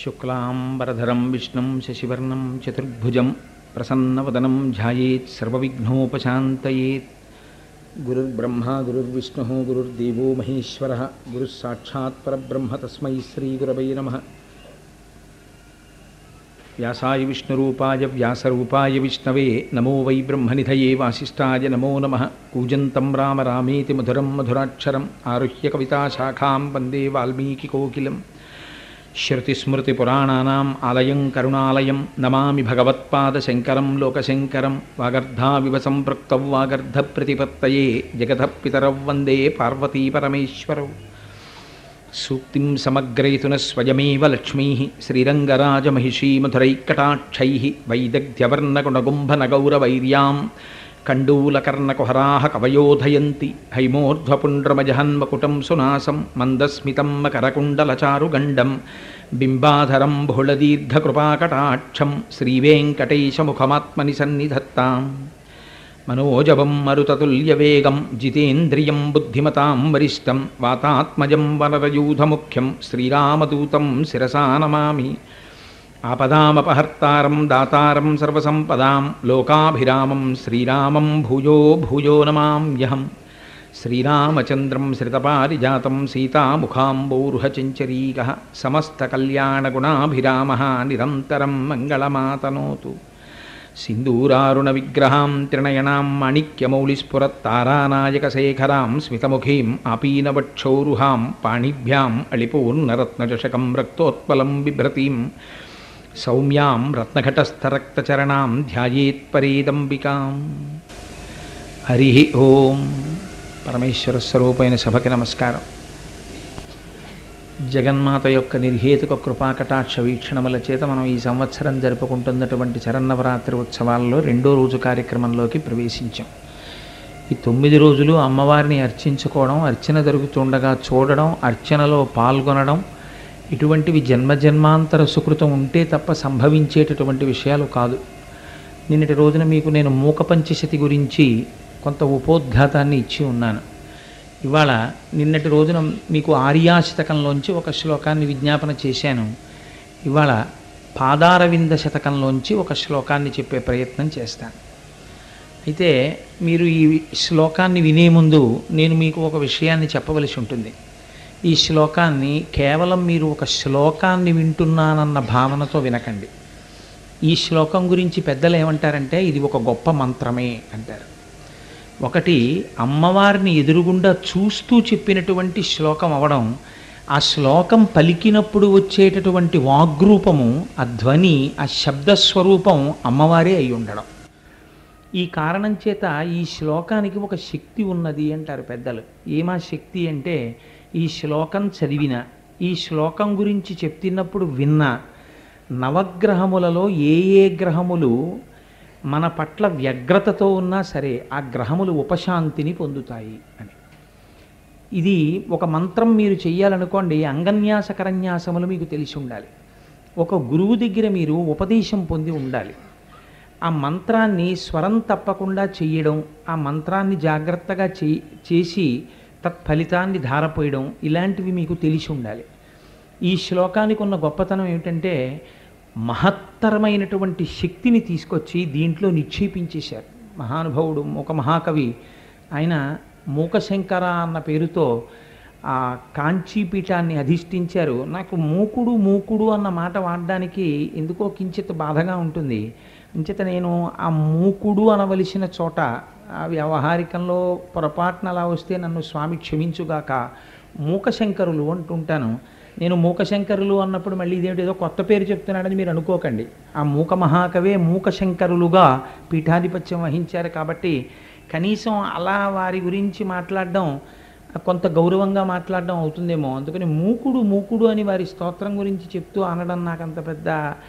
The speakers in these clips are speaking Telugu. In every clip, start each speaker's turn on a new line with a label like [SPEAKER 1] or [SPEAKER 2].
[SPEAKER 1] శుక్లాంబరధరం విష్ణుం శశివర్ణం చతుర్భుజం ప్రసన్నవదనం ధ్యాయేత్ సర్వవిఘ్నోపశాంతయేత్ గురుర్బ్రహ్మ గురుర్విష్ణు గురుర్దేవో మహేశ్వర గురుస్సాక్షాత్ పరబ్రహ్మ తస్మై శ్రీగురవై నమ వ్యాసాయ విష్ణురూపాయ వ్యాసరూపాయ విష్ణవే నమో వై బ్రహ్మనిధయే వాసిష్ఠాయ నమో నమ కూజంతం రామ రామేతి మధురం మధురాక్షరం ఆరుహ్య కవితాశాఖాం వందే వాల్మీకికోకిలం శృతిస్మృతిపురాణానాం ఆలయం కరుణాలయం నమామి భగవత్పాదశంకరం లోకశంకరం వాగర్ధావివ సంపృక్తౌ వాగర్ధప్రతిపత్తయే జగతః పితరౌ వందే పార్వతీపరమేశ్వరౌ సూక్తిం సమగ్రయతున స్వయమేవ లక్ష్మీ శ్రీరంగరాజమహిషీమధురైకటాక్షై వైదగ్ధ్యవర్ణగుణగుంభనగౌరవైర్యాం కండూలకర్ణకుహరా కవయోధయంతి హైమోర్ధ్వపుండ్రమజహన్మకుటం సునాసం మందస్మితం మకరకుండలచారుగండం బింబాధరం బహుళదీర్ఘకృపాకటాక్షం శ్రీవేంకటేశముఖమాత్మని సన్నిధత్తాం మనోజవం మరుతతుల్యవేగం జితేంద్రియం బుద్ధిమతాం వరిష్టం వాతాత్మజం వనరయూధముఖ్యం శ్రీరామదూతం శిరసా నమామి ఆపదామపహర్తారం దాతారం సర్వసంపదాం లోకాభిరామం శ్రీరామం భూయో భూయో నమామ్యహం శ్రీరామచంద్రం శ్రితపారిజాతం సీతాముఖాంబోరుహచంచరీక సమస్తకల్యాణగుణాభిరామ నిరంతరం మంగళమాతనోతు सिन्दूरारुणविग्रहां त्रिणयनां माणिक्यमौलिस्फुरत्तारानायकशेखरां स्मितमुखीम् आपीनवक्षोरुहां पाणिभ्याम् अलिपूर्णरत्नचषकं रक्तोत्पलं बिभ्रतीं सौम्यां रत्नघटस्थरक्तचरणां ध्यायेत्परेदम्बिकाम् हरिः ॐ परमेश्वरस्वरूपैన సభకి నమస్కారం జగన్మాత యొక్క నిర్హేతుక కృపాకటాక్ష వీక్షణముల చేత మనం ఈ సంవత్సరం జరుపుకుంటున్నటువంటి శరన్నవరాత్రి ఉత్సవాల్లో రెండో రోజు కార్యక్రమంలోకి ప్రవేశించాం ఈ తొమ్మిది రోజులు అమ్మవారిని అర్చించుకోవడం అర్చన జరుగుతుండగా చూడడం అర్చనలో పాల్గొనడం ఇటువంటివి జన్మజన్మాంతర సుకృతం ఉంటే తప్ప సంభవించేటటువంటి విషయాలు కాదు నిన్నటి రోజున మీకు నేను మూక పంచశతి గురించి కొంత ఉపోద్ఘాతాన్ని ఇచ్చి ఉన్నాను ఇవాళ నిన్నటి రోజున మీకు ఆర్యాశతకంలోంచి ఒక శ్లోకాన్ని విజ్ఞాపన చేశాను ఇవాళ పాదారవింద శతకంలోంచి ఒక శ్లోకాన్ని చెప్పే ప్రయత్నం చేస్తాను అయితే మీరు ఈ శ్లోకాన్ని వినే ముందు నేను మీకు ఒక విషయాన్ని చెప్పవలసి ఉంటుంది ఈ శ్లోకాన్ని కేవలం మీరు ఒక శ్లోకాన్ని వింటున్నానన్న భావనతో వినకండి ఈ శ్లోకం గురించి పెద్దలు ఏమంటారంటే ఇది ఒక గొప్ప మంత్రమే అంటారు ఒకటి అమ్మవారిని ఎదురుగుండా చూస్తూ చెప్పినటువంటి శ్లోకం అవడం ఆ శ్లోకం పలికినప్పుడు వచ్చేటటువంటి వాగ్రూపము ఆ ధ్వని ఆ శబ్దస్వరూపం అమ్మవారే అయి ఉండడం ఈ కారణం చేత ఈ శ్లోకానికి ఒక శక్తి ఉన్నది అంటారు పెద్దలు ఏమా శక్తి అంటే ఈ శ్లోకం చదివిన ఈ శ్లోకం గురించి చెప్తున్నప్పుడు విన్న నవగ్రహములలో ఏ ఏ గ్రహములు మన పట్ల వ్యగ్రతతో ఉన్నా సరే ఆ గ్రహములు ఉపశాంతిని పొందుతాయి అని ఇది ఒక మంత్రం మీరు చెయ్యాలనుకోండి అంగన్యాస కరన్యాసములు మీకు తెలిసి ఉండాలి ఒక గురువు దగ్గర మీరు ఉపదేశం పొంది ఉండాలి ఆ మంత్రాన్ని స్వరం తప్పకుండా చెయ్యడం ఆ మంత్రాన్ని జాగ్రత్తగా చే చేసి తత్ఫలితాన్ని ధారపోయడం ఇలాంటివి మీకు తెలిసి ఉండాలి ఈ శ్లోకానికి ఉన్న గొప్పతనం ఏమిటంటే మహత్తరమైనటువంటి శక్తిని తీసుకొచ్చి దీంట్లో నిక్షేపించేశారు మహానుభావుడు ఒక మహాకవి ఆయన మూకశంకర అన్న పేరుతో ఆ కాంచీపీఠాన్ని అధిష్ఠించారు నాకు మూకుడు మూకుడు అన్న మాట వాడడానికి ఎందుకో కించిత్ బాధగా ఉంటుంది అంచేత నేను ఆ మూకుడు అనవలసిన చోట ఆ వ్యవహారికంలో పొరపాటున అలా వస్తే నన్ను స్వామి క్షమించుగాక మూకశంకరులు అంటుంటాను నేను మూకశంకరులు అన్నప్పుడు మళ్ళీ ఇదేమిటి ఏదో కొత్త పేరు చెప్తున్నాడని మీరు అనుకోకండి ఆ మూక మహాకవే మూకశంకరులుగా పీఠాధిపత్యం వహించారు కాబట్టి కనీసం అలా వారి గురించి మాట్లాడడం కొంత గౌరవంగా మాట్లాడడం అవుతుందేమో అందుకని మూకుడు మూకుడు అని వారి స్తోత్రం గురించి చెప్తూ అనడం నాకు అంత పెద్ద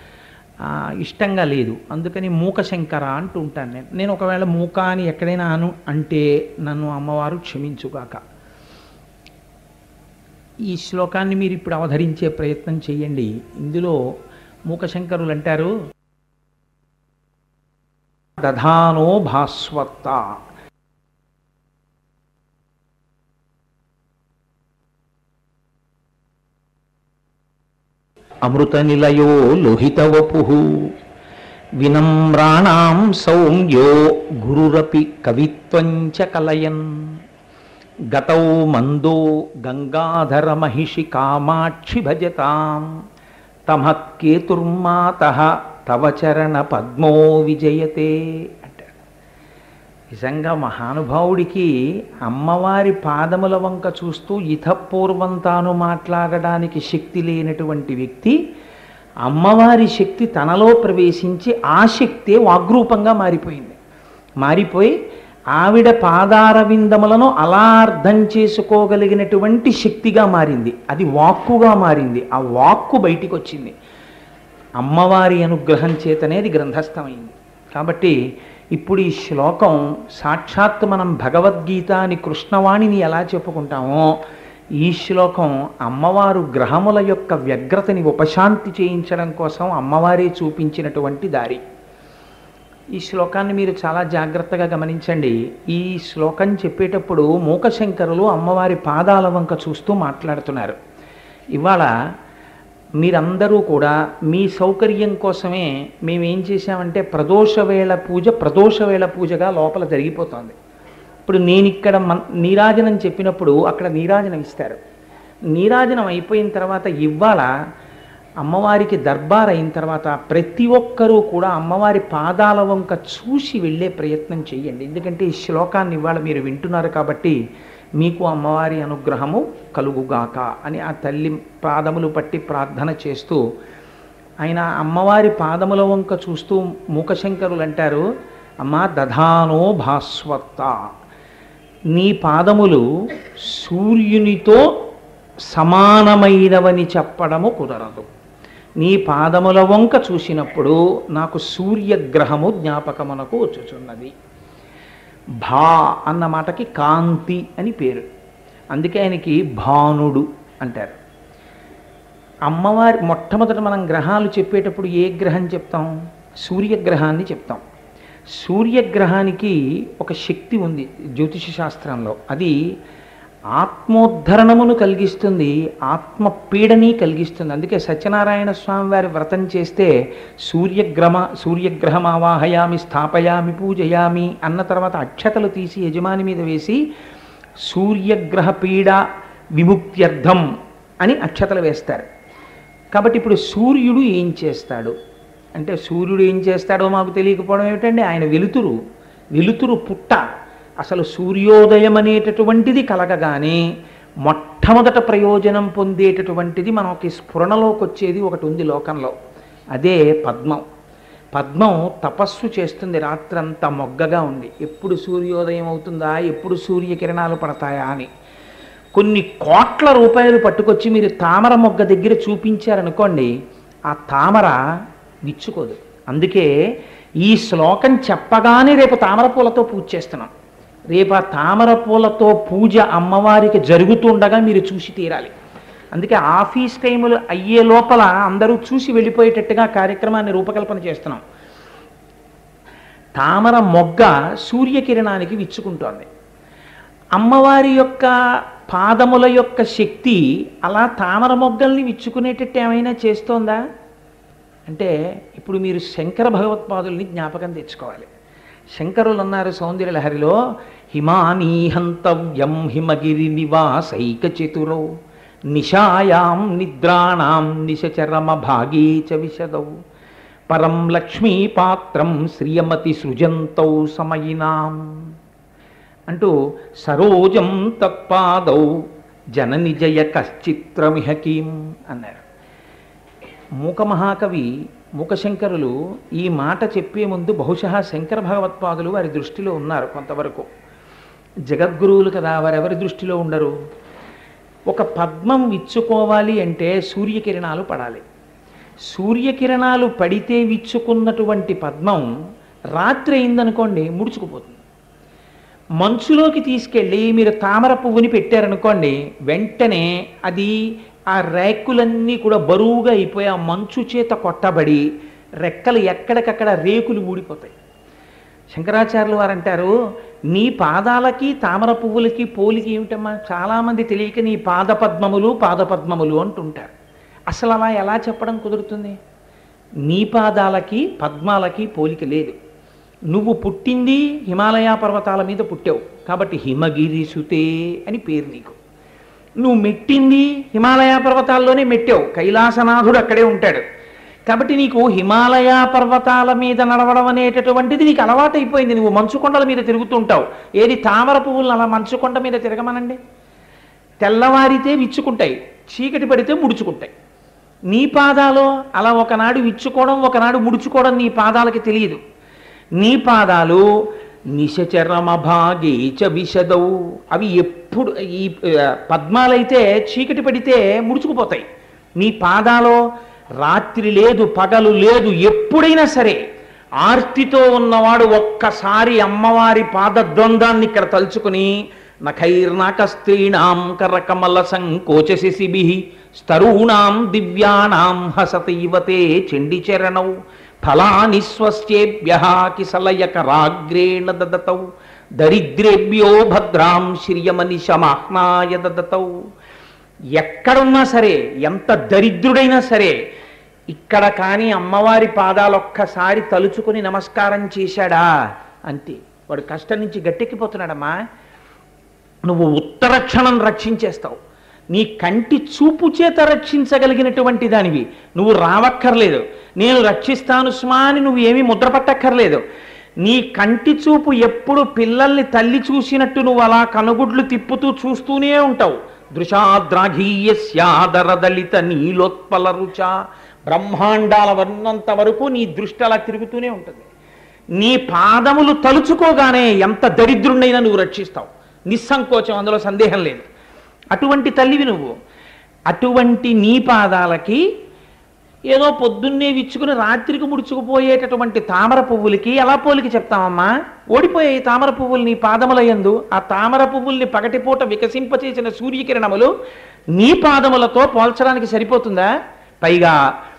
[SPEAKER 1] ఇష్టంగా లేదు అందుకని మూకశంకర అంటూ ఉంటాను నేను నేను ఒకవేళ మూక అని ఎక్కడైనా అను అంటే నన్ను అమ్మవారు క్షమించుగాక ఈ శ్లోకాన్ని మీరు ఇప్పుడు అవధరించే ప్రయత్నం చేయండి ఇందులో మూకశంకరులు అంటారు దధానో భాస్వత్త అమృత నిలయో లోహితవపు వినమ్రాణాం సౌమ్యో గురురపి కవిత్వం చ కలయన్ గతౌ మందో గంగాధర మహిషి కామాక్షి భజతాం తమత్కేతుర్మాత తవ చరణ పద్మో విజయతే అంటారు నిజంగా మహానుభావుడికి అమ్మవారి పాదముల వంక చూస్తూ ఇతపూర్వం తాను మాట్లాడడానికి శక్తి లేనటువంటి వ్యక్తి అమ్మవారి శక్తి తనలో ప్రవేశించి ఆ శక్తే వాగ్రూపంగా మారిపోయింది మారిపోయి ఆవిడ పాదార విందములను అలా అర్థం చేసుకోగలిగినటువంటి శక్తిగా మారింది అది వాక్కుగా మారింది ఆ వాక్కు బయటికి వచ్చింది అమ్మవారి అనుగ్రహం చేతనేది గ్రంథస్థమైంది కాబట్టి ఇప్పుడు ఈ శ్లోకం సాక్షాత్ మనం భగవద్గీత అని కృష్ణవాణిని ఎలా చెప్పుకుంటామో ఈ శ్లోకం అమ్మవారు గ్రహముల యొక్క వ్యగ్రతని ఉపశాంతి చేయించడం కోసం అమ్మవారే చూపించినటువంటి దారి ఈ శ్లోకాన్ని మీరు చాలా జాగ్రత్తగా గమనించండి ఈ శ్లోకం చెప్పేటప్పుడు మూకశంకరులు అమ్మవారి పాదాల వంక చూస్తూ మాట్లాడుతున్నారు ఇవాళ మీరందరూ కూడా మీ సౌకర్యం కోసమే మేము ఏం చేశామంటే ప్రదోషవేళ పూజ ప్రదోషవేళ పూజగా లోపల జరిగిపోతోంది ఇప్పుడు నేను ఇక్కడ మన్ నీరాజనం చెప్పినప్పుడు అక్కడ నీరాజనం ఇస్తారు నీరాజనం అయిపోయిన తర్వాత ఇవాళ అమ్మవారికి దర్బార్ అయిన తర్వాత ప్రతి ఒక్కరూ కూడా అమ్మవారి పాదాల వంక చూసి వెళ్ళే ప్రయత్నం చేయండి ఎందుకంటే ఈ శ్లోకాన్ని ఇవాళ మీరు వింటున్నారు కాబట్టి మీకు అమ్మవారి అనుగ్రహము కలుగుగాక అని ఆ తల్లి పాదములు పట్టి ప్రార్థన చేస్తూ ఆయన అమ్మవారి పాదముల వంక చూస్తూ మూకశంకరులు అంటారు అమ్మా దధానో భాస్వత్త నీ పాదములు సూర్యునితో సమానమైనవని చెప్పడము కుదరదు నీ పాదముల వంక చూసినప్పుడు నాకు సూర్యగ్రహము జ్ఞాపకమునకు వచ్చుచున్నది భా అన్న మాటకి కాంతి అని పేరు అందుకే ఆయనకి భానుడు అంటారు అమ్మవారి మొట్టమొదట మనం గ్రహాలు చెప్పేటప్పుడు ఏ గ్రహం చెప్తాం సూర్యగ్రహాన్ని చెప్తాం సూర్యగ్రహానికి ఒక శక్తి ఉంది జ్యోతిష శాస్త్రంలో అది ఆత్మోద్ధరణమును కలిగిస్తుంది ఆత్మ పీడని కలిగిస్తుంది అందుకే సత్యనారాయణ స్వామి వారి వ్రతం చేస్తే సూర్యగ్రమ సూర్యగ్రహం ఆవాహయామి స్థాపయామి పూజయామి అన్న తర్వాత అక్షతలు తీసి యజమాని మీద వేసి సూర్యగ్రహ పీడ విముక్త్యర్థం అని అక్షతలు వేస్తారు కాబట్టి ఇప్పుడు సూర్యుడు ఏం చేస్తాడు అంటే సూర్యుడు ఏం చేస్తాడో మాకు తెలియకపోవడం ఏమిటండి ఆయన వెలుతురు వెలుతురు పుట్ట అసలు సూర్యోదయం అనేటటువంటిది కలగగానే మొట్టమొదట ప్రయోజనం పొందేటటువంటిది మనకి స్ఫురణలోకి వచ్చేది ఒకటి ఉంది లోకంలో అదే పద్మం పద్మం తపస్సు చేస్తుంది రాత్రంతా మొగ్గగా ఉండి ఎప్పుడు సూర్యోదయం అవుతుందా ఎప్పుడు సూర్యకిరణాలు పడతాయా అని కొన్ని కోట్ల రూపాయలు పట్టుకొచ్చి మీరు తామర మొగ్గ దగ్గర చూపించారనుకోండి ఆ తామర విచ్చుకోదు అందుకే ఈ శ్లోకం చెప్పగానే రేపు తామర పూలతో పూజ చేస్తున్నాం రేపు ఆ తామర పూలతో పూజ అమ్మవారికి జరుగుతుండగా మీరు చూసి తీరాలి అందుకే ఆఫీస్ టైములు అయ్యే లోపల అందరూ చూసి వెళ్ళిపోయేటట్టుగా కార్యక్రమాన్ని రూపకల్పన చేస్తున్నాం తామర మొగ్గ సూర్యకిరణానికి విచ్చుకుంటోంది అమ్మవారి యొక్క పాదముల యొక్క శక్తి అలా తామర మొగ్గల్ని విచ్చుకునేటట్టు ఏమైనా చేస్తోందా అంటే ఇప్పుడు మీరు శంకర భగవత్పాదుల్ని జ్ఞాపకం తెచ్చుకోవాలి శంకరులు అన్నారు సౌందర్యలహరిలో హిమానీహంతవ్యం హిమగిరి నివాసైక చతురౌ నిశాయాం నిద్రాణాం నిశచరమ భాగే చ విశదౌ పరం లక్ష్మీపాత్రం శ్రియమతి సృజంతౌ సమయినాం అంటూ సరోజం తత్పాదౌ జనని జయ కశ్చిత్రమిహకీం అన్నారు మూక మహాకవి మూకశంకరులు ఈ మాట చెప్పే ముందు బహుశా శంకర భగవత్పాదులు వారి దృష్టిలో ఉన్నారు కొంతవరకు జగద్గురువులు కదా వారెవరి దృష్టిలో ఉండరు ఒక పద్మం విచ్చుకోవాలి అంటే సూర్యకిరణాలు పడాలి సూర్యకిరణాలు పడితే విచ్చుకున్నటువంటి పద్మం రాత్రి అయిందనుకోండి ముడుచుకుపోతుంది మంచులోకి తీసుకెళ్ళి మీరు తామర పువ్వుని పెట్టారనుకోండి వెంటనే అది ఆ రేకులన్నీ కూడా బరువుగా అయిపోయి ఆ మంచు చేత కొట్టబడి రెక్కలు ఎక్కడికక్కడ రేకులు ఊడిపోతాయి శంకరాచార్యులు వారు అంటారు నీ పాదాలకి తామర పువ్వులకి పోలికి ఏమిటమ్మా చాలామంది తెలియక నీ పాదపద్మములు పాదపద్మములు అంటుంటారు అసలు అలా ఎలా చెప్పడం కుదురుతుంది నీ పాదాలకి పద్మాలకి పోలిక లేదు నువ్వు పుట్టింది హిమాలయ పర్వతాల మీద పుట్టావు కాబట్టి హిమగిరి సుతే అని పేరు నీకు నువ్వు మెట్టింది హిమాలయ పర్వతాల్లోనే మెట్టావు కైలాసనాథుడు అక్కడే ఉంటాడు కాబట్టి నీకు హిమాలయ పర్వతాల మీద నడవడం అనేటటువంటిది నీకు అలవాటైపోయింది నువ్వు మంచుకొండల మీద తిరుగుతుంటావు ఏది తామర పువ్వులను అలా మంచుకొండ మీద తిరగమనండి తెల్లవారితే విచ్చుకుంటాయి చీకటి పడితే ముడుచుకుంటాయి నీ పాదాలు అలా ఒకనాడు విచ్చుకోవడం ఒకనాడు ముడుచుకోవడం నీ పాదాలకి తెలియదు నీ పాదాలు నిశచరమ భాగేచ విశదౌ అవి ఎప్పుడు ఈ ఆ, పద్మాలైతే చీకటి పడితే ముడుచుకుపోతాయి నీ పాదాలో రాత్రి లేదు పగలు లేదు ఎప్పుడైనా సరే ఆర్తితో ఉన్నవాడు ఒక్కసారి అమ్మవారి పాదద్వందాన్ని ఇక్కడ తలుచుకుని నఖైర్నాకస్త్రీణాం కరకమల సంకోచ శిశిభి స్తరూణాం దివ్యానాం హసతైవతే చండిచరణౌ ఫలాని స్వస్యేభ్య కిసలయకరాగ్రేణ దదతౌ దరిద్రేభ్యో భద్రాం శ్రియమనిశమాహ్నాయ దదతౌ ఎక్కడున్నా సరే ఎంత దరిద్రుడైనా సరే ఇక్కడ కానీ అమ్మవారి పాదాలు ఒక్కసారి తలుచుకుని నమస్కారం చేశాడా అంతే వాడు కష్టం నుంచి గట్టెక్కిపోతున్నాడమ్మా నువ్వు ఉత్తర క్షణం రక్షించేస్తావు నీ కంటి చూపు చేత రక్షించగలిగినటువంటి దానివి నువ్వు రావక్కర్లేదు నేను రక్షిస్తాను స్మా అని నువ్వు ఏమీ ముద్ర పట్టక్కర్లేదు నీ కంటి చూపు ఎప్పుడు పిల్లల్ని తల్లి చూసినట్టు నువ్వు అలా కనుగుడ్లు తిప్పుతూ చూస్తూనే ఉంటావు దృశాద్రాఘీయస్యాదరదళిత నీలోత్పల రుచ బ్రహ్మాండాల వర్ణంత వరకు నీ దృష్టి అలా తిరుగుతూనే ఉంటుంది నీ పాదములు తలుచుకోగానే ఎంత దరిద్రుణ్ణైనా నువ్వు రక్షిస్తావు నిస్సంకోచం అందులో సందేహం లేదు అటువంటి తల్లివి నువ్వు అటువంటి నీ పాదాలకి ఏదో పొద్దున్నే విచ్చుకుని రాత్రికి ముడుచుకుపోయేటటువంటి తామర పువ్వులకి ఎలా పోలికి చెప్తామమ్మా ఓడిపోయాయి తామర పువ్వులు నీ పాదములయందు ఆ తామర పువ్వుల్ని పగటిపూట వికసింపచేసిన సూర్యకిరణములు నీ పాదములతో పోల్చడానికి సరిపోతుందా పైగా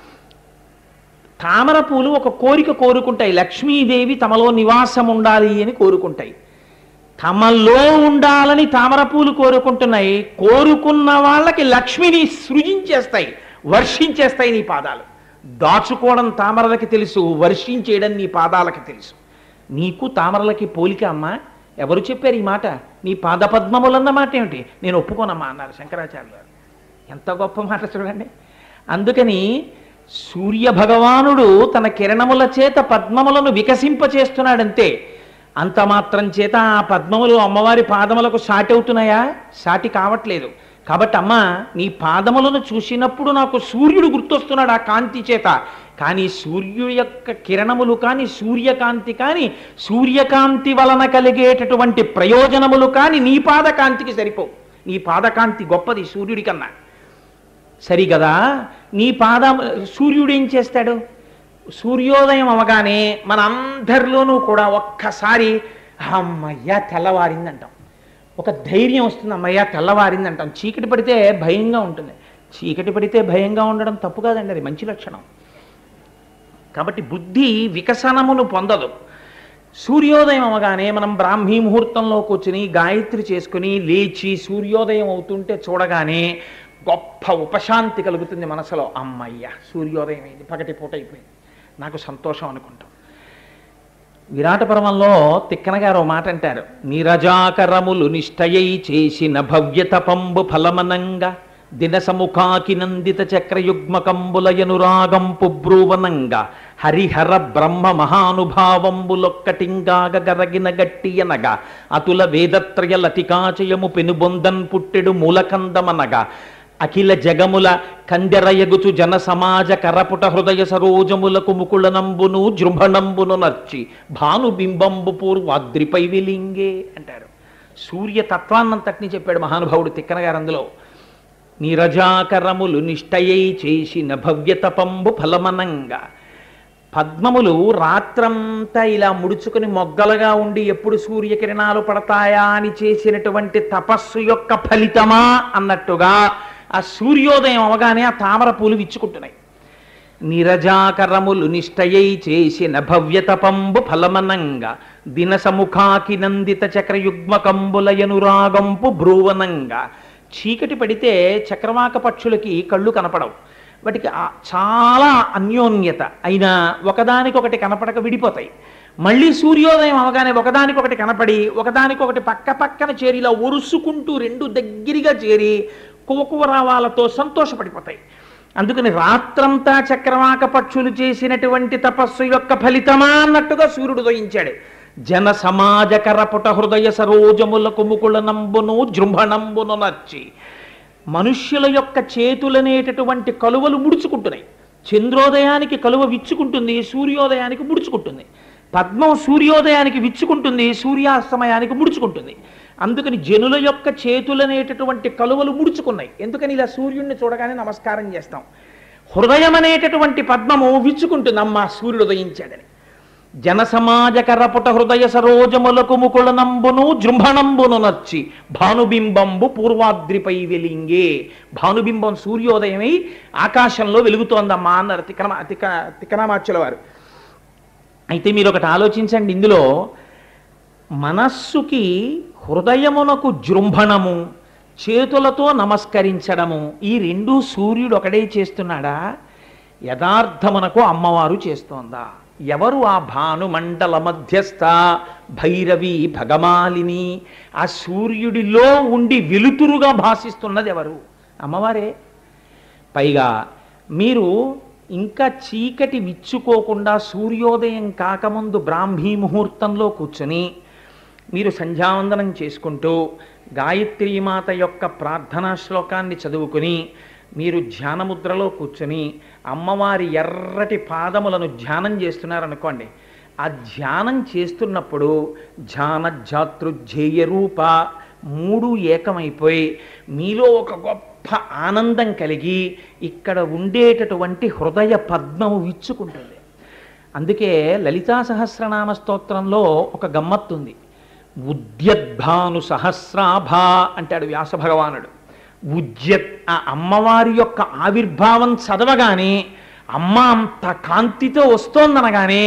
[SPEAKER 1] తామర పూలు ఒక కోరిక కోరుకుంటాయి లక్ష్మీదేవి తమలో నివాసం ఉండాలి అని కోరుకుంటాయి తమలో ఉండాలని తామర పూలు కోరుకుంటున్నాయి కోరుకున్న వాళ్ళకి లక్ష్మిని సృజించేస్తాయి వర్షించేస్తాయి నీ పాదాలు దాచుకోవడం తామరలకి తెలుసు వర్షించేయడం నీ పాదాలకి తెలుసు నీకు తామరలకి పోలిక అమ్మా ఎవరు చెప్పారు ఈ మాట నీ పాదపద్మములన్న మాట ఏమిటి నేను ఒప్పుకోనమ్మా అన్నారు శంకరాచార్యులు గారు ఎంత గొప్ప మాట చూడండి అందుకని సూర్య భగవానుడు తన కిరణముల చేత పద్మములను వికసింపచేస్తున్నాడంతే అంత మాత్రం చేత ఆ పద్మములు అమ్మవారి పాదములకు సాటి అవుతున్నాయా సాటి కావట్లేదు కాబట్టి అమ్మ నీ పాదములను చూసినప్పుడు నాకు సూర్యుడు గుర్తొస్తున్నాడు ఆ కాంతి చేత కానీ సూర్యుడి యొక్క కిరణములు కానీ సూర్యకాంతి కానీ సూర్యకాంతి వలన కలిగేటటువంటి ప్రయోజనములు కానీ నీ పాదకాంతికి సరిపోవు నీ పాదకాంతి గొప్పది సూర్యుడి కన్నా సరిగదా నీ పాదం సూర్యుడు ఏం చేస్తాడు సూర్యోదయం అవగానే మన అందరిలోనూ కూడా ఒక్కసారి అమ్మయ్యా తెల్లవారిందంటాం ఒక ధైర్యం వస్తుంది అమ్మయ్యా తెల్లవారిందంటాం చీకటి పడితే భయంగా ఉంటుంది చీకటి పడితే భయంగా ఉండడం తప్పు కాదండి అది మంచి లక్షణం కాబట్టి బుద్ధి వికసనమును పొందదు సూర్యోదయం అవగానే మనం బ్రాహ్మీ ముహూర్తంలో కూర్చుని గాయత్రి చేసుకుని లేచి సూర్యోదయం అవుతుంటే చూడగానే గొప్ప ఉపశాంతి కలుగుతుంది మనసులో అమ్మయ్య సూర్యోదయం అయింది పగటి పూట అయిపోయింది నాకు సంతోషం అనుకుంటాం విరాట పర్వంలో తిక్కన గారు ఓ మాట అంటారు నిరజాకరములు నిష్టయై చేసిన భవ్యతపంబు ఫలమనంగా దినసముఖాకి నందిత చక్రయుగ్మకంబులయనురాగంపు బ్రూవనంగా హరిహర బ్రహ్మ మహానుభావంబులొక్కటింగాగ గరగిన గట్టియనగా అతుల వేదత్రయ లతికాచయము పెనుబొందన్ పుట్టెడు మూలకందమనగా అఖిల జగముల కందెరయగుచు జన సమాజ కరపుట హృదయ సరోజములకు ముకుళనంబును జృంభణంబును నర్చి భానుబింబంబు పూర్వాద్రిపై విలింగే అంటారు సూర్య తత్వాన్నంతటిని చెప్పాడు మహానుభావుడు తిక్కన గారు అందులో నిరజాకరములు నిష్టయై చేసిన భవ్యతపంబు ఫలమనంగా పద్మములు రాత్రంతా ఇలా ముడుచుకుని మొగ్గలుగా ఉండి ఎప్పుడు సూర్యకిరణాలు పడతాయా అని చేసినటువంటి తపస్సు యొక్క ఫలితమా అన్నట్టుగా ఆ సూర్యోదయం అవగానే ఆ తామర పూలు విచ్చుకుంటున్నాయి నిరజాకరములు నిష్టయై చేసిన భవ్యతపంబు ఫలమనంగా దినసముఖాకి నందిత చక్రయుగ్మకంబులయనురాగంపు భ్రువనంగా చీకటి పడితే చక్రవాక పక్షులకి కళ్ళు కనపడవు వాటికి ఆ- చాలా అన్యోన్యత అయినా ఒకదానికొకటి కనపడక విడిపోతాయి మళ్ళీ సూర్యోదయం అవగానే ఒకదానికొకటి కనపడి ఒకదానికొకటి పక్క పక్కన చేరి ఇలా ఒరుసుకుంటూ రెండు దగ్గరగా చేరి కువకువరావాలతో సంతోషపడిపోతాయి అందుకని రాత్రంతా చక్రవాక పక్షులు చేసినటువంటి తపస్సు యొక్క ఫలితమా అన్నట్టుగా సూర్యుడు ఉదయించాడు జన సమాజకర పుట హృదయ సరోజములకు ముకుళ నంబును జృంభణంబును నచ్చి మనుష్యుల యొక్క చేతులనేటటువంటి కలువలు ముడుచుకుంటున్నాయి చంద్రోదయానికి కలువ విచ్చుకుంటుంది సూర్యోదయానికి ముడుచుకుంటుంది పద్మం సూర్యోదయానికి విచ్చుకుంటుంది సూర్యాస్తమయానికి ముడుచుకుంటుంది అందుకని జనుల యొక్క చేతులనేటటువంటి కలువలు ముడుచుకున్నాయి ఎందుకని ఇలా సూర్యుడిని చూడగానే నమస్కారం చేస్తాం హృదయం అనేటటువంటి పద్మము విచ్చుకుంటుంది అమ్మ సూర్యుడు ఉదయించాడని జనసమాజకరపుట హృదయ సరోజములకు ముకుళనంబును జృంభణంబును నచ్చి భానుబింబంబు పూర్వాద్రిపై వెలింగే భానుబింబం సూర్యోదయమై ఆకాశంలో వెలుగుతోందమ్మా అన్నారు తిక్కన తిక్క తిక్కనామాచ్యుల వారు అయితే మీరు ఒకటి ఆలోచించండి ఇందులో మనస్సుకి హృదయమునకు జృంభణము చేతులతో నమస్కరించడము ఈ రెండు సూర్యుడు ఒకడే చేస్తున్నాడా యథార్థమునకు అమ్మవారు చేస్తోందా ఎవరు ఆ భానుమండల మధ్యస్థ భైరవి భగమాలిని ఆ సూర్యుడిలో ఉండి వెలుతురుగా భాసిస్తున్నది ఎవరు అమ్మవారే పైగా మీరు ఇంకా చీకటి విచ్చుకోకుండా సూర్యోదయం కాకముందు బ్రాహ్మీ ముహూర్తంలో కూర్చొని మీరు సంధ్యావందనం చేసుకుంటూ గాయత్రీమాత యొక్క ప్రార్థనా శ్లోకాన్ని చదువుకుని మీరు ధ్యానముద్రలో కూర్చొని అమ్మవారి ఎర్రటి పాదములను ధ్యానం చేస్తున్నారనుకోండి ఆ ధ్యానం చేస్తున్నప్పుడు ధ్యాన జాతృధ్యేయ రూప మూడు ఏకమైపోయి మీలో ఒక గొప్ప ఆనందం కలిగి ఇక్కడ ఉండేటటువంటి హృదయ పద్మము విచ్చుకుంటుంది అందుకే లలితా సహస్రనామ స్తోత్రంలో ఒక గమ్మత్తుంది ఉద్యద్భాను సహస్రాభ అంటాడు వ్యాస భగవానుడు ఉద్యత్ ఆ అమ్మవారి యొక్క ఆవిర్భావం చదవగానే అమ్మ అంత కాంతితో వస్తోందనగానే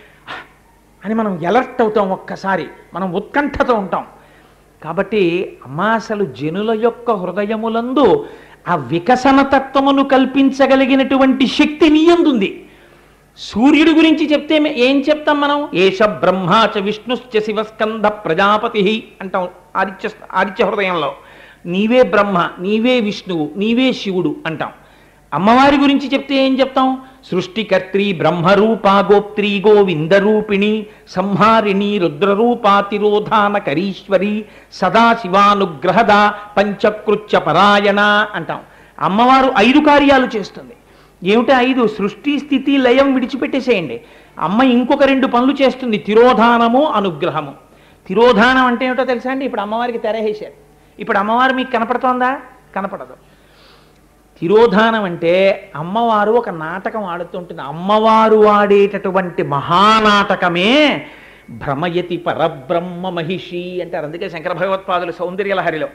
[SPEAKER 1] అని మనం ఎలర్ట్ అవుతాం ఒక్కసారి మనం ఉత్కంఠతో ఉంటాం కాబట్టి అమ్మ అసలు జనుల యొక్క హృదయములందు ఆ వికసన తత్వమును కల్పించగలిగినటువంటి శక్తి నీయందుంది సూర్యుడి గురించి చెప్తే మే- ఏం చెప్తాం మనం ఏష బ్రహ్మాచ విష్ణుశ్చ శివస్కంధ ప్రజాపతి అంటాం ఆదిత్య ఆదిత్య హృదయంలో నీవే బ్రహ్మ నీవే విష్ణువు నీవే శివుడు అంటాం అమ్మవారి గురించి చెప్తే ఏం చెప్తాం సృష్టికర్త్రి బ్రహ్మరూపా గోప్త్రి గోవిందరూపిణి సంహారిణి రుద్రరూపాతిరోధాన కరీశ్వరి సదాశివానుగ్రహద పంచకృత్య పరాయణ అంటాం అమ్మవారు ఐదు కార్యాలు చేస్తుంది ఏమిటి ఐదు సృష్టి స్థితి లయం విడిచిపెట్టేసేయండి అమ్మ ఇంకొక రెండు పనులు చేస్తుంది తిరోధానము అనుగ్రహము తిరోధానం అంటే ఏమిటో తెలుసా అండి ఇప్పుడు అమ్మవారికి తెరహేశారు ఇప్పుడు అమ్మవారు మీకు కనపడుతోందా కనపడదు తిరోధానం అంటే అమ్మవారు ఒక నాటకం ఆడుతుంటుంది అమ్మవారు ఆడేటటువంటి మహానాటకమే భ్రమయతి పరబ్రహ్మ మహిషి అంటారు అందుకే శంకర భగవత్పాదులు సౌందర్యలహరిలో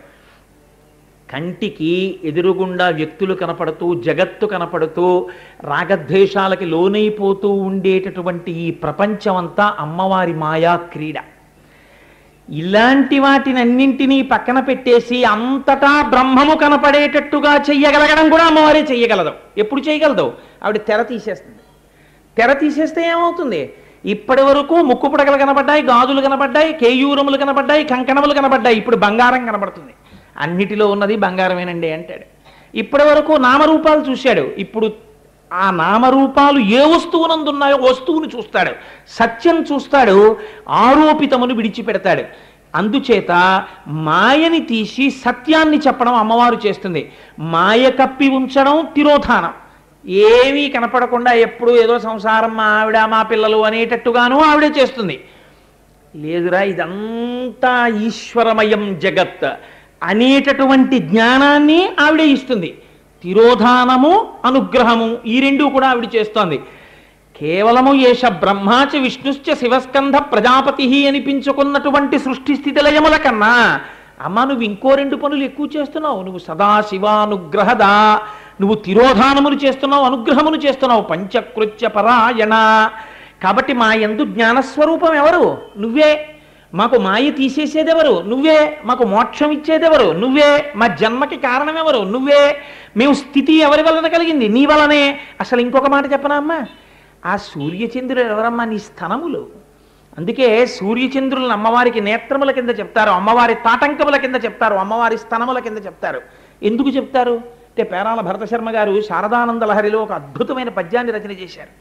[SPEAKER 1] కంటికి ఎదురుగుండా వ్యక్తులు కనపడుతూ జగత్తు కనపడుతూ రాగద్వేషాలకి లోనైపోతూ ఉండేటటువంటి ఈ ప్రపంచమంతా అమ్మవారి మాయా క్రీడ ఇలాంటి వాటినన్నింటినీ పక్కన పెట్టేసి అంతటా బ్రహ్మము కనపడేటట్టుగా చెయ్యగలగడం కూడా అమ్మవారే చెయ్యగలదు ఎప్పుడు చేయగలదు ఆవిడ తెర తీసేస్తుంది తెర తీసేస్తే ఏమవుతుంది ఇప్పటి వరకు ముక్కు పుడకలు కనబడ్డాయి గాజులు కనబడ్డాయి కేయూరములు కనబడ్డాయి కంకణములు కనబడ్డాయి ఇప్పుడు బంగారం కనబడుతుంది అన్నిటిలో ఉన్నది బంగారమేనండి అంటాడు ఇప్పటి వరకు నామరూపాలు చూశాడు ఇప్పుడు ఆ నామరూపాలు ఏ వస్తువునందున్నాయో వస్తువుని చూస్తాడు సత్యం చూస్తాడు ఆరోపితమును విడిచిపెడతాడు అందుచేత మాయని తీసి సత్యాన్ని చెప్పడం అమ్మవారు చేస్తుంది మాయ కప్పి ఉంచడం తిరోధానం ఏమీ కనపడకుండా ఎప్పుడు ఏదో సంసారం మా ఆవిడ మా పిల్లలు అనేటట్టుగాను ఆవిడే చేస్తుంది లేదురా ఇదంతా ఈశ్వరమయం జగత్ అనేటటువంటి జ్ఞానాన్ని ఆవిడే ఇస్తుంది తిరోధానము అనుగ్రహము ఈ రెండు కూడా ఆవిడ చేస్తోంది కేవలము ఏష బ్రహ్మాచ విష్ణుశ్చ శివస్కంధ ప్రజాపతి అనిపించుకున్నటువంటి సృష్టి స్థితి లయముల కన్నా అమ్మ నువ్వు ఇంకో రెండు పనులు ఎక్కువ చేస్తున్నావు నువ్వు సదాశివానుగ్రహదా నువ్వు తిరోధానములు చేస్తున్నావు అనుగ్రహమును చేస్తున్నావు పంచకృత్య పరాయణ కాబట్టి మా ఎందు జ్ఞానస్వరూపం ఎవరు నువ్వే మాకు మాయ తీసేసేదెవరు నువ్వే మాకు మోక్షం ఇచ్చేదెవరు నువ్వే మా జన్మకి కారణం ఎవరు నువ్వే మేము స్థితి ఎవరి వలన కలిగింది నీ వలనే అసలు ఇంకొక మాట చెప్పనా అమ్మా ఆ సూర్యచంద్రులు ఎవరమ్మా నీ స్థనములు అందుకే సూర్యచంద్రులను అమ్మవారికి నేత్రముల కింద చెప్తారు అమ్మవారి తాటంకముల కింద చెప్తారు అమ్మవారి స్తనముల కింద చెప్తారు ఎందుకు చెప్తారు అంటే పేరాల భరత శర్మ గారు శారదానంద లహరిలో ఒక అద్భుతమైన పద్యాన్ని రచన చేశారు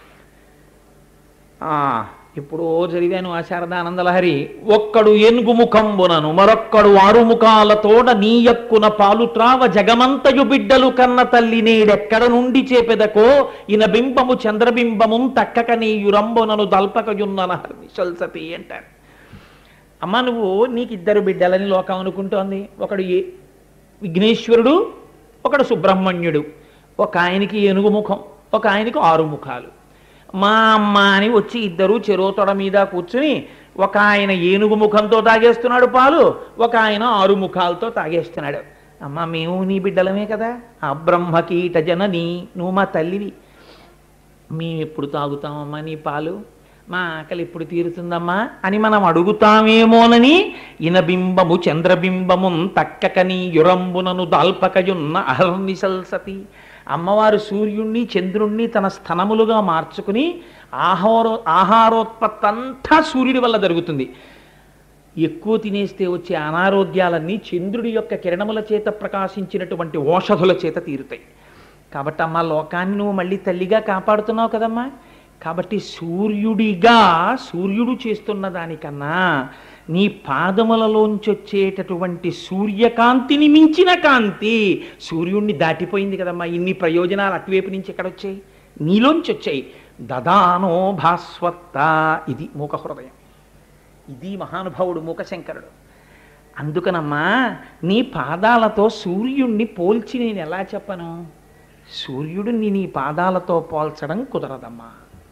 [SPEAKER 1] ఆ, ఎప్పుడో చదివాను ఆ శారదానంద లహరి ఒక్కడు ఏనుగు ముఖంబునను మరొక్కడు ఆరు ముఖాలతోడ నీయక్కున పాలు త్రావ జగమంతయు బిడ్డలు కన్న తల్లి నేడెక్కడ నుండి చేపెదకో ఇన బింబము చంద్రబింబము తక్కక నీయురంబునను దల్పకయున్న సల్సతి అంటారు అమ్మ నువ్వు నీకు ఇద్దరు బిడ్డలని లోకం అనుకుంటోంది ఒకడు ఏ విఘ్నేశ్వరుడు ఒకడు సుబ్రహ్మణ్యుడు ఒక ఆయనకి ఏనుగు ముఖం ఒక ఆయనకి ఆరు ముఖాలు మా అమ్మ అని వచ్చి ఇద్దరు చెరోతొడ మీద కూర్చుని ఒక ఆయన ఏనుగు ముఖంతో తాగేస్తున్నాడు పాలు ఒక ఆయన ఆరు ముఖాలతో తాగేస్తున్నాడు అమ్మ మేము నీ బిడ్డలమే కదా ఆ బ్రహ్మకీట జనని నువ్వు మా తల్లివి మేము ఎప్పుడు తాగుతామమ్మా నీ పాలు మా ఆకలి ఎప్పుడు తీరుతుందమ్మా అని మనం అడుగుతామేమోనని ఇనబింబము చంద్రబింబము తక్కకని యురంబునను దాల్పకయున్న అహర్నిశల్సతి అమ్మవారు సూర్యుణ్ణి చంద్రుణ్ణి తన స్థనములుగా మార్చుకుని ఆహారో ఆహారోత్పత్తి అంతా సూర్యుడి వల్ల జరుగుతుంది ఎక్కువ తినేస్తే వచ్చే అనారోగ్యాలన్నీ చంద్రుడి యొక్క కిరణముల చేత ప్రకాశించినటువంటి ఓషధుల చేత తీరుతాయి కాబట్టి అమ్మ లోకాన్ని నువ్వు మళ్ళీ తల్లిగా కాపాడుతున్నావు కదమ్మా కాబట్టి సూర్యుడిగా సూర్యుడు చేస్తున్న దానికన్నా నీ పాదములలోంచి వచ్చేటటువంటి సూర్యకాంతిని మించిన కాంతి సూర్యుడిని దాటిపోయింది కదమ్మా ఇన్ని ప్రయోజనాలు అటువైపు నుంచి ఎక్కడ వచ్చాయి నీలోంచి వచ్చాయి దదానో భాస్వత్త ఇది మూక హృదయం ఇది మహానుభావుడు మూకశంకరుడు అందుకనమ్మా నీ పాదాలతో సూర్యుణ్ణి పోల్చి నేను ఎలా చెప్పను సూర్యుడిని నీ పాదాలతో పోల్చడం కుదరదమ్మా